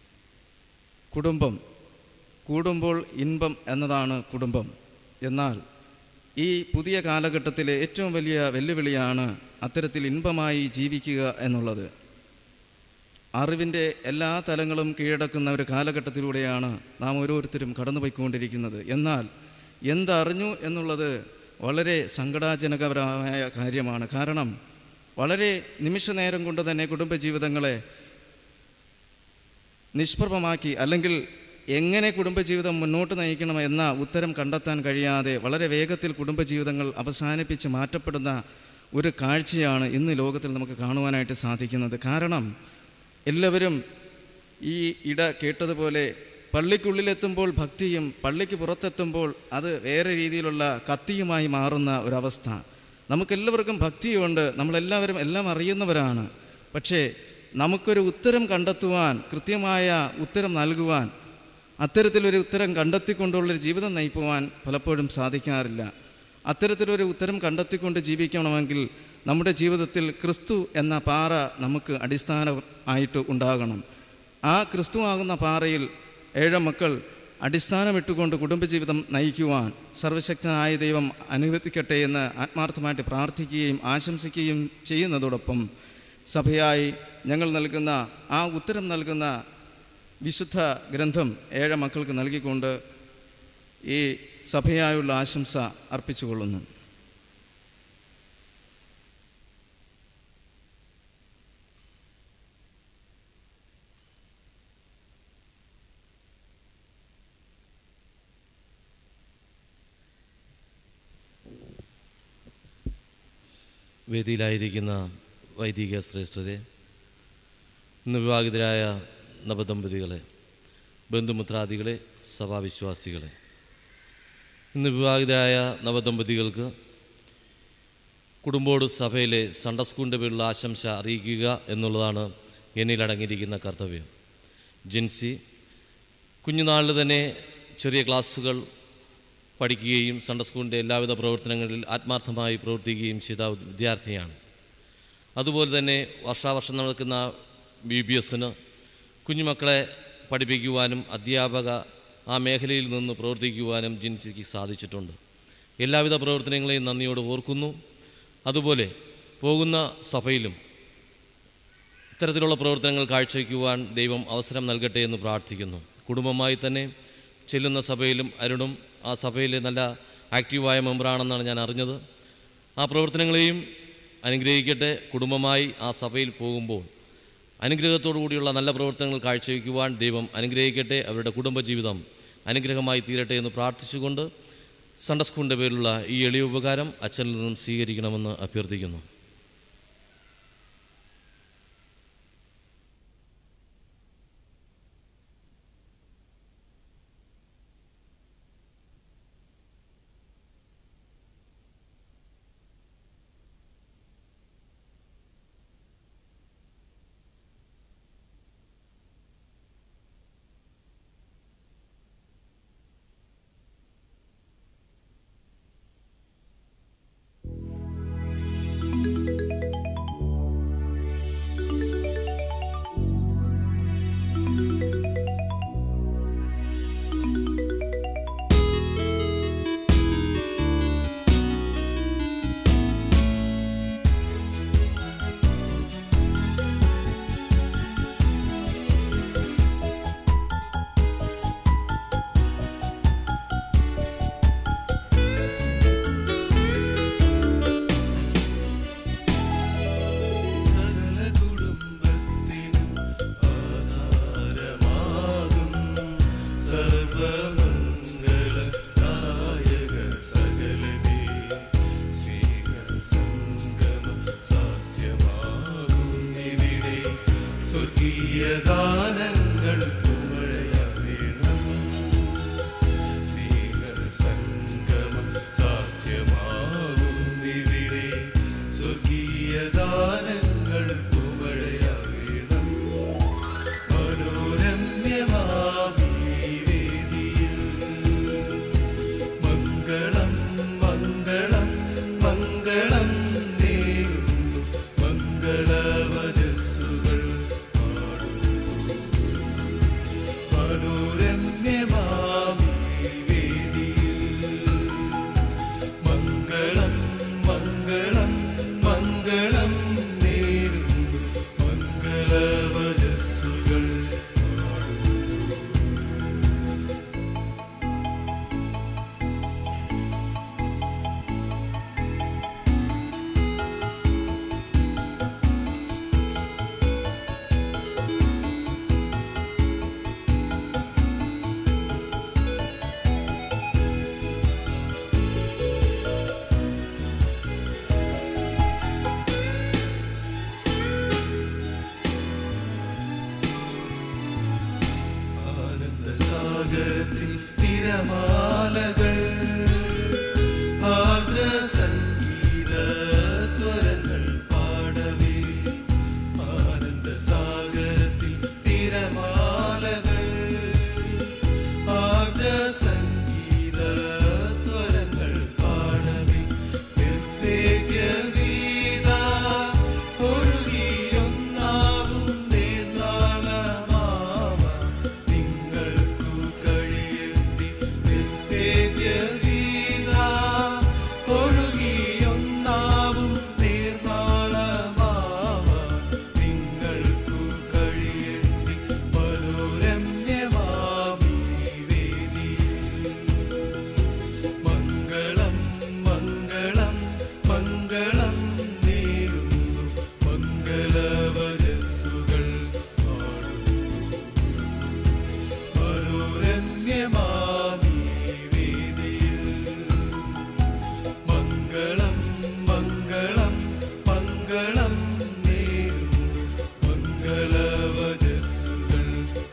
കുടുംബം കൂടുമ്പോൾ ഇൻപം എന്നതാണ് കുടുംബം എന്നാൽ ഈ പുതിയ കാലഘട്ടത്തിലെ ഏറ്റവും വലിയ വെല്ലുവിളിയാണ് അത്തരത്തിൽ ഇൻപമായി ജീവിക്കുക എന്നുള്ളത് അറിവിൻ്റെ എല്ലാ തലങ്ങളും കീഴടക്കുന്ന ഒരു കാലഘട്ടത്തിലൂടെയാണ് നാം ഓരോരുത്തരും കടന്നുപോയിക്കൊണ്ടിരിക്കുന്നത് എന്നാൽ എന്തറിഞ്ഞു എന്നുള്ളത് വളരെ സങ്കടാജനകപരമായ കാര്യമാണ് കാരണം വളരെ നിമിഷ നേരം കൊണ്ട് തന്നെ കുടുംബജീവിതങ്ങളെ നിഷ്പ്രഭമാക്കി അല്ലെങ്കിൽ എങ്ങനെ കുടുംബജീവിതം മുന്നോട്ട് നയിക്കണം എന്ന ഉത്തരം കണ്ടെത്താൻ കഴിയാതെ വളരെ വേഗത്തിൽ കുടുംബജീവിതങ്ങൾ അവസാനിപ്പിച്ച് മാറ്റപ്പെടുന്ന ഒരു കാഴ്ചയാണ് ഇന്ന് ലോകത്തിൽ നമുക്ക് കാണുവാനായിട്ട് സാധിക്കുന്നത് കാരണം എല്ലാവരും ഈ ഇട കേട്ടതുപോലെ പള്ളിക്കുള്ളിലെത്തുമ്പോൾ ഭക്തിയും പള്ളിക്ക് പുറത്തെത്തുമ്പോൾ അത് വേറെ രീതിയിലുള്ള കത്തിയുമായി മാറുന്ന ഒരവസ്ഥ നമുക്കെല്ലാവർക്കും ഭക്തിയുണ്ട് നമ്മളെല്ലാവരും എല്ലാം അറിയുന്നവരാണ് പക്ഷേ നമുക്കൊരു ഉത്തരം കണ്ടെത്തുവാൻ കൃത്യമായ ഉത്തരം നൽകുവാൻ അത്തരത്തിലൊരു ഉത്തരം കണ്ടെത്തിക്കൊണ്ടുള്ളൊരു ജീവിതം നയിക്കുവാൻ പലപ്പോഴും സാധിക്കാറില്ല അത്തരത്തിലൊരു ഉത്തരം കണ്ടെത്തിക്കൊണ്ട് ജീവിക്കണമെങ്കിൽ നമ്മുടെ ജീവിതത്തിൽ ക്രിസ്തു എന്ന പാറ നമുക്ക് അടിസ്ഥാനമായിട്ട് ഉണ്ടാകണം ആ ക്രിസ്തു ആകുന്ന പാറയിൽ ഏഴ് മക്കൾ അടിസ്ഥാനമിട്ടുകൊണ്ട് കുടുംബജീവിതം നയിക്കുവാൻ സർവശക്തനായ ദൈവം അനുവദിക്കട്ടെ എന്ന് ആത്മാർത്ഥമായിട്ട് പ്രാർത്ഥിക്കുകയും ആശംസിക്കുകയും ചെയ്യുന്നതോടൊപ്പം സഭയായി ഞങ്ങൾ നൽകുന്ന ആ ഉത്തരം നൽകുന്ന വിശുദ്ധ ഗ്രന്ഥം ഏഴ് മക്കൾക്ക് നൽകിക്കൊണ്ട് ഈ സഭയായുള്ള ആശംസ അർപ്പിച്ചുകൊള്ളുന്നു വേദിയിലായിരിക്കുന്ന വൈദിക ശ്രേഷ്ഠരെ ഇന്ന് വിവാഹിതരായ നവദമ്പതികളെ ബന്ധുമിത്രാദികളെ സഭാവിശ്വാസികളെ ഇന്ന് വിവാഹിതരായ നവദമ്പതികൾക്ക് കുടുംബോട് സഭയിലെ സൺഡേ സ്കൂളിൻ്റെ പേരിലുള്ള ആശംസ അറിയിക്കുക എന്നുള്ളതാണ് എന്നിൽ അടങ്ങിയിരിക്കുന്ന കർത്തവ്യം ജിൻസി കുഞ്ഞുനാളിൽ തന്നെ ചെറിയ ക്ലാസ്സുകൾ പഠിക്കുകയും സൺഡേ സ്കൂളിൻ്റെ എല്ലാവിധ പ്രവർത്തനങ്ങളിൽ ആത്മാർത്ഥമായി പ്രവർത്തിക്കുകയും ചെയ്ത വിദ്യാർത്ഥിയാണ് അതുപോലെ തന്നെ വർഷാവർഷം നടക്കുന്ന ബി ബി എസിന് കുഞ്ഞുമക്കളെ പഠിപ്പിക്കുവാനും അധ്യാപക ആ മേഖലയിൽ നിന്ന് പ്രവർത്തിക്കുവാനും ജിൻസിക്ക് സാധിച്ചിട്ടുണ്ട് എല്ലാവിധ പ്രവർത്തനങ്ങളെയും നന്ദിയോട് ഓർക്കുന്നു അതുപോലെ പോകുന്ന സഭയിലും ഇത്തരത്തിലുള്ള പ്രവർത്തനങ്ങൾ കാഴ്ചവെക്കുവാൻ ദൈവം അവസരം നൽകട്ടെ എന്ന് പ്രാർത്ഥിക്കുന്നു കുടുംബമായി തന്നെ ചെല്ലുന്ന സഭയിലും അരുണും ആ സഭയിലെ നല്ല ആക്റ്റീവായ മെമ്പറാണെന്നാണ് ഞാൻ അറിഞ്ഞത് ആ പ്രവർത്തനങ്ങളെയും അനുഗ്രഹിക്കട്ടെ കുടുംബമായി ആ സഭയിൽ പോകുമ്പോൾ അനുഗ്രഹത്തോടു കൂടിയുള്ള നല്ല പ്രവർത്തനങ്ങൾ കാഴ്ചവെക്കുവാൻ ദൈവം അനുഗ്രഹിക്കട്ടെ അവരുടെ കുടുംബജീവിതം അനുഗ്രഹമായി തീരട്ടെ എന്ന് പ്രാർത്ഥിച്ചുകൊണ്ട് സൺഡേ സ്കൂളിൻ്റെ പേരിലുള്ള ഈ എളിയ ഉപകാരം അച്ഛനിൽ നിന്നും സ്വീകരിക്കണമെന്ന് അഭ്യർത്ഥിക്കുന്നു തിരമാലകൾ ആർദ്ര സംഗീത സ്വരങ്ങൾ പാടവേ ആനന്ദ സാഗരത്തിൽ തിരമാലകൾ ആർദ്ര സംഗീത സ്വരങ്ങൾ പാടവേ നിർവേദ്യവീത ഒഴുകിയൊന്നാവും നേർനാളമാവ നിങ്ങൾക്കു കഴിയത്തി നിർവേദ്യവീത ഒഴുകിയൊന്നാവും നേർനാളമാവ നിങ്ങൾക്കു കഴിയത്തി മനോരമ്യമാമി വേദിയിൽ മംഗളം മംഗളം മംഗളം നേരുന്നു മംഗളവചസ്സുകൾ പാടുന്നു മനോരമ്യമാമി വേദിയിൽ മംഗളം മംഗളം മംഗളം നേരുന്നു മംഗളവചസ്സുകൾ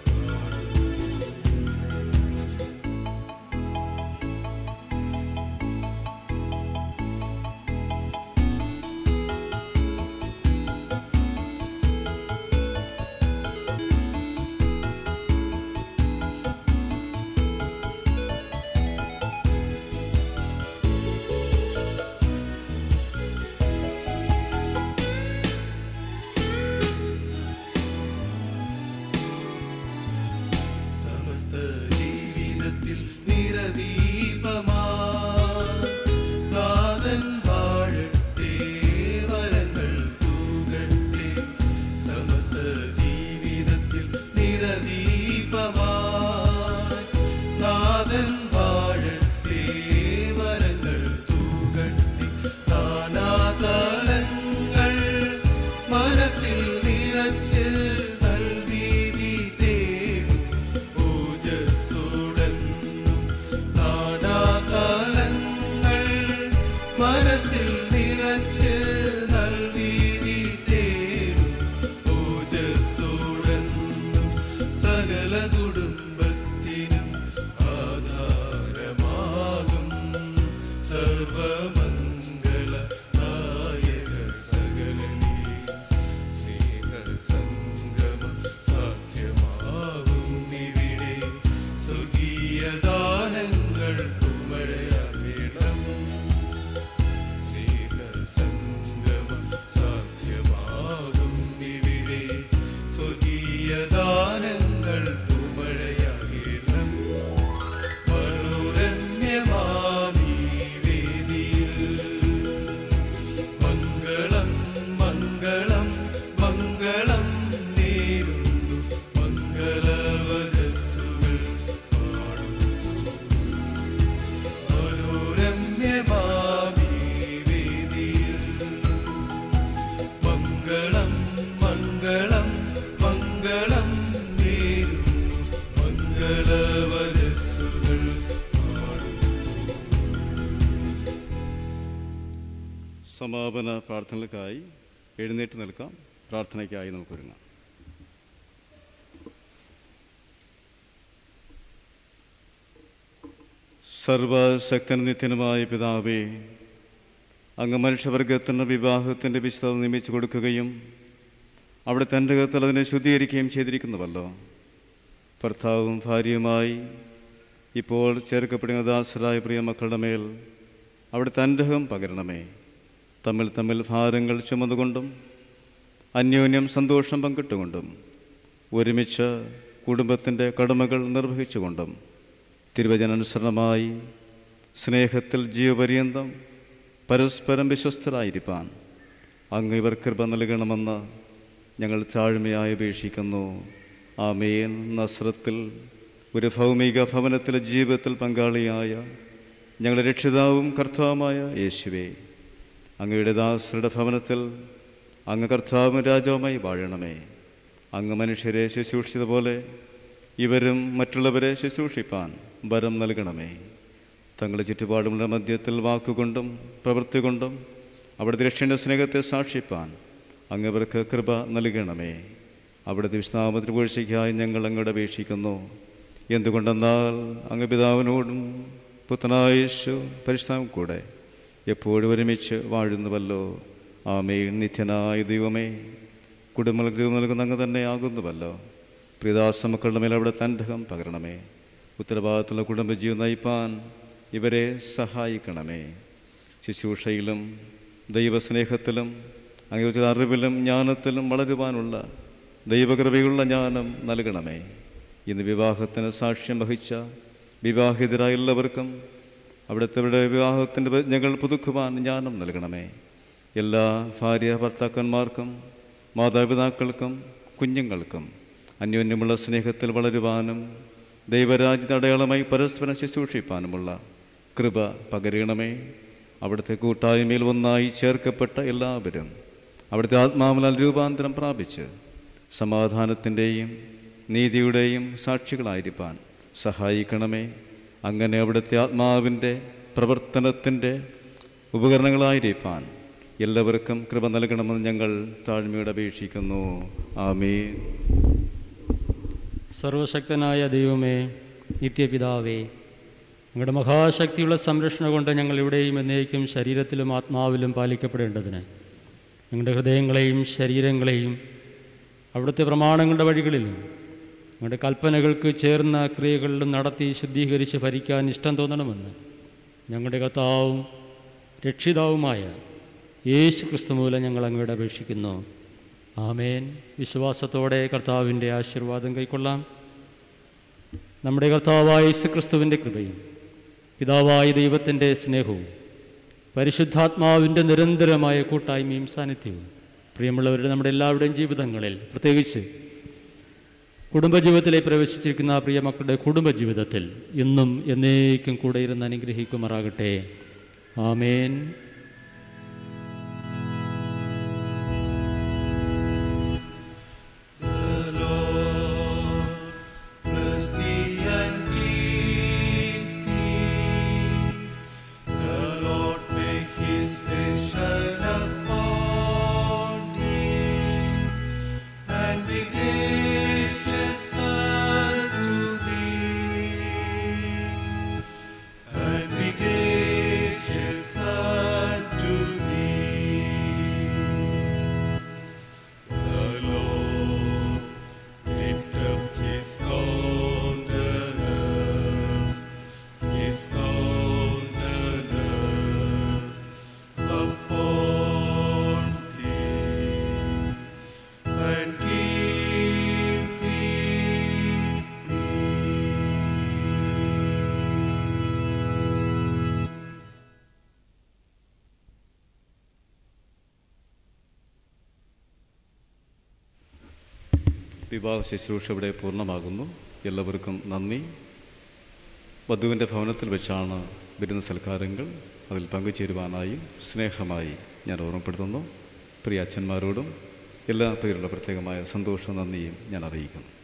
സമസ്ത ജീവിതത്തിൽ നിറദീപമാ നാഥൻ വാഴട്ടെ വരങ്ങൾ തൂകട്ടെ സമസ്ത ജീവിതത്തിൽ നിറദീപമാ നാഥൻ വാഴട്ടെ വരങ്ങൾ തൂകട്ടെ നാനാതലങ്ങൾ മനസ്സിൽ നിറച്ച് നൽവീതി തേടും ഓജസ്സുടൻ നാനാതലങ്ങൾ മനസ്സിൽ നിറച്ച് നൽവീതി തേടും ഓജസ്സുടൻ സകല കുടുംബത്തിനും ആധാരമാകും സർവമംഗള നായക സകലനീ സ്നേഹസംഗമം സാധ്യമാകും ഇവിടെ സ്വർഗീയദാനങ്ങൾ കുമഴയാകണം സ്നേഹസംഗമം സാധ്യമാകും ഇവിടെ സ്വർഗീയദാനങ്ങൾ കുമഴയാകണം മനോരമ്യമാമി വേദിയിൽ മംഗളം മംഗളം മംഗളം നേരുന്നു മംഗളവചസ്സുകൾ പാടുന്നു മനോരമ്യമാമി വേദിയിൽ മംഗളം മംഗളം മംഗളം നേരുന്നു മംഗളവചസ്സുകൾ സമാപന പ്രാർത്ഥനകൾക്കായി എഴുന്നേറ്റ് നിൽക്കാം പ്രാർത്ഥനയ്ക്കായി നമുക്കൊരുങ്ങാം സർവശക്തൻ നിത്യനുമായ പിതാവേ അങ്ങ് മനുഷ്യവർഗത്തിൻ്റെ വിവാഹത്തിൻ്റെ വിശുദ്ധത നിയമിച്ചു കൊടുക്കുകയും അവിടെ തൻ്റെ അകത്തിൽ അതിനെ ശുദ്ധീകരിക്കുകയും ചെയ്തിരിക്കുന്നുവല്ലോ ഭർത്താവും ഭാര്യയുമായി ഇപ്പോൾ ചേർക്കപ്പെടുന്ന ദാസരായ പ്രിയ മക്കളുടെ മേൽ അവിടെ അനുഗ്രഹം പകരണമേ തമ്മിൽ തമ്മിൽ ഭാരങ്ങൾ ചുമന്നുകൊണ്ടും അന്യോന്യം സന്തോഷം പങ്കിട്ടുകൊണ്ടും ഒരുമിച്ച് കുടുംബത്തിൻ്റെ കടമകൾ നിർവഹിച്ചുകൊണ്ടും തിരുവചനാനുസരണമായി സ്നേഹത്തിൽ ജീവപര്യന്തം പരസ്പരം വിശ്വസ്തരായിരിക്കാൻ അങ്ങ് ഇവർ കൃപ നൽകണമെന്ന് ഞങ്ങൾ താഴ്മയായി അപേക്ഷിക്കുന്നു ആമേൻ നസ്രത്തിൽ ഒരു ഭൗമിക ഭവനത്തിലെ ജീവിതത്തിൽ പങ്കാളിയായ ഞങ്ങളുടെ രക്ഷിതാവും കർത്താവുമായ യേശുവേ അങ്ങയുടെ ദാസരുടെ ഭവനത്തിൽ അങ്ങ് കർത്താവും രാജാവുമായി വാഴണമേ അങ്ങ് മനുഷ്യരെ ശുശ്രൂഷിച്ചതുപോലെ ഇവരും മറ്റുള്ളവരെ ശുശ്രൂഷിപ്പാൻ വരം നൽകണമേ തങ്ങളുടെ ചുറ്റുപാടുമുള്ള മധ്യത്തിൽ വാക്കുകൊണ്ടും പ്രവൃത്തി കൊണ്ടും അവിടുത്തെ രക്ഷയുടെ സ്നേഹത്തെ സാക്ഷിപ്പാൻ അങ്ങ് ഇവർക്ക് കൃപ നൽകണമേ അവിടുത്തെ വിശ്നാമത്തിന് വീഴ്ചയ്ക്കായി ഞങ്ങൾ അങ്ങോട്ട് അപേക്ഷിക്കുന്നു എന്തുകൊണ്ടെന്നാൽ അങ്ങ് പിതാവിനോടും പുത്രനായ യേശു പരിശുദ്ധം കൂടെ എപ്പോഴും ഒരുമിച്ച് വാഴുന്നുവല്ലോ ആമേൻ നിത്യനായ ദൈവമേ കുടുംബങ്ങൾക്ക് ജീവൻ നൽകുന്ന അങ്ങ് തന്നെ ആകുന്നുവല്ലോ പ്രിയദാസ മക്കളുടെ മേൽ അവിടെ തൻഡകം പകരണമേ ഉത്തരവാദിത്തമുള്ള കുടുംബജീവൻ നയിപ്പാൻ ഇവരെ സഹായിക്കണമേ ശുശ്രൂഷയിലും ദൈവസ്നേഹത്തിലും അങ്ങയുടെ അറിവിലും ജ്ഞാനത്തിലും വളരുവാനുള്ള ദൈവകൃപയുള്ള ജ്ഞാനം നൽകണമേ ഇന്ന് വിവാഹത്തിന് സാക്ഷ്യം വഹിച്ച വിവാഹിതരായ എല്ലാവർക്കും അവിടുത്തെ വിവാഹത്തിൻ്റെ ഞങ്ങൾ പുതുക്കുവാൻ ജ്ഞാനം നൽകണമേ എല്ലാ ഭാര്യ ഭർത്താക്കന്മാർക്കും മാതാപിതാക്കൾക്കും കുഞ്ഞുങ്ങൾക്കും അന്യോന്യമുള്ള സ്നേഹത്തിൽ വളരുവാനും ദൈവരാജ്യത്തെ അടയാളമായി പരസ്പരം ശുശ്രൂഷിപ്പാനുമുള്ള കൃപ പകരണമേ അവിടുത്തെ കൂട്ടായ്മയിൽ ഒന്നായി ചേർക്കപ്പെട്ട എല്ലാവരും അവിടുത്തെ ആത്മാവിനാൽ രൂപാന്തരം പ്രാപിച്ച് സമാധാനത്തിൻ്റെയും നീതിയുടെയും സാക്ഷികളായിരിക്കാൻ സഹായിക്കണമേ അങ്ങനെ അവിടുത്തെ ആത്മാവിൻ്റെ പ്രവർത്തനത്തിൻ്റെ ഉപകരണങ്ങളായിരിക്കാൻ എല്ലാവർക്കും കൃപ നൽകണമെന്ന് ഞങ്ങൾ താഴ്മയോടെ അപേക്ഷിക്കുന്നു ആമേൻ സർവശക്തനായ ദൈവമേ നിത്യപിതാവേ ഞങ്ങളുടെ മഹാശക്തിയുള്ള സംരക്ഷണ കൊണ്ട് ഞങ്ങൾ ഇവിടെയും എന്നേക്കും ശരീരത്തിലും ആത്മാവിലും പാലിക്കപ്പെടേണ്ടതിന് ഞങ്ങളുടെ ഹൃദയങ്ങളെയും ശരീരങ്ങളെയും അവിടുത്തെ പ്രമാണങ്ങളുടെ വഴികളിലും ഞങ്ങളുടെ കൽപ്പനകൾക്ക് ചേർന്ന ക്രിയകളിലും നടത്തി ശുദ്ധീകരിച്ച് ഭരിക്കാൻ ഇഷ്ടം തോന്നണമെന്ന് ഞങ്ങളുടെ കർത്താവും രക്ഷിതാവുമായ യേശു ക്രിസ്തു മൂലം ഞങ്ങൾ അങ്ങോട്ട് അപേക്ഷിക്കുന്നു ആമേൻ വിശ്വാസത്തോടെ കർത്താവിൻ്റെ ആശീർവാദം കൈക്കൊള്ളാം നമ്മുടെ കർത്താവായ യേശു ക്രിസ്തുവിൻ്റെ കൃപയും പിതാവായ ദൈവത്തിൻ്റെ സ്നേഹവും പരിശുദ്ധാത്മാവിൻ്റെ നിരന്തരമായ കൂട്ടായ്മയും സാന്നിധ്യവും പ്രിയമുള്ളവരുടെ നമ്മുടെ എല്ലാവരുടെയും ജീവിതങ്ങളിൽ പ്രത്യേകിച്ച് കുടുംബജീവിതത്തിലേക്ക് പ്രവേശിച്ചിരിക്കുന്ന പ്രിയ മക്കളുടെ കുടുംബജീവിതത്തിൽ ഇന്നും എന്നേക്കും കൂടെ ഇരുന്ന് അനുഗ്രഹിക്കുമാറാകട്ടെ ആമേൻ The Lord bless thee and keep thee. The Lord make his face shine upon thee and be gracious unto thee. And be gracious unto thee. The Lord lift up his countenance, his countenance upon thee, and give thee വിവാഹ ശുശ്രൂഷ ഇവിടെ പൂർണ്ണമാകുന്നു എല്ലാവർക്കും നന്ദി വധുവിൻ്റെ ഭവനത്തിൽ വെച്ചാണ് വിരുന്ന സൽക്കാരങ്ങൾ അതിൽ പങ്കുചേരുവാനായും സ്നേഹമായി ഞാൻ ഓർമ്മപ്പെടുത്തുന്നു പ്രിയ അച്ഛന്മാരോടും എല്ലാ പേരുള്ള പ്രത്യേകമായ സന്തോഷവും നന്ദിയും ഞാൻ അറിയിക്കുന്നു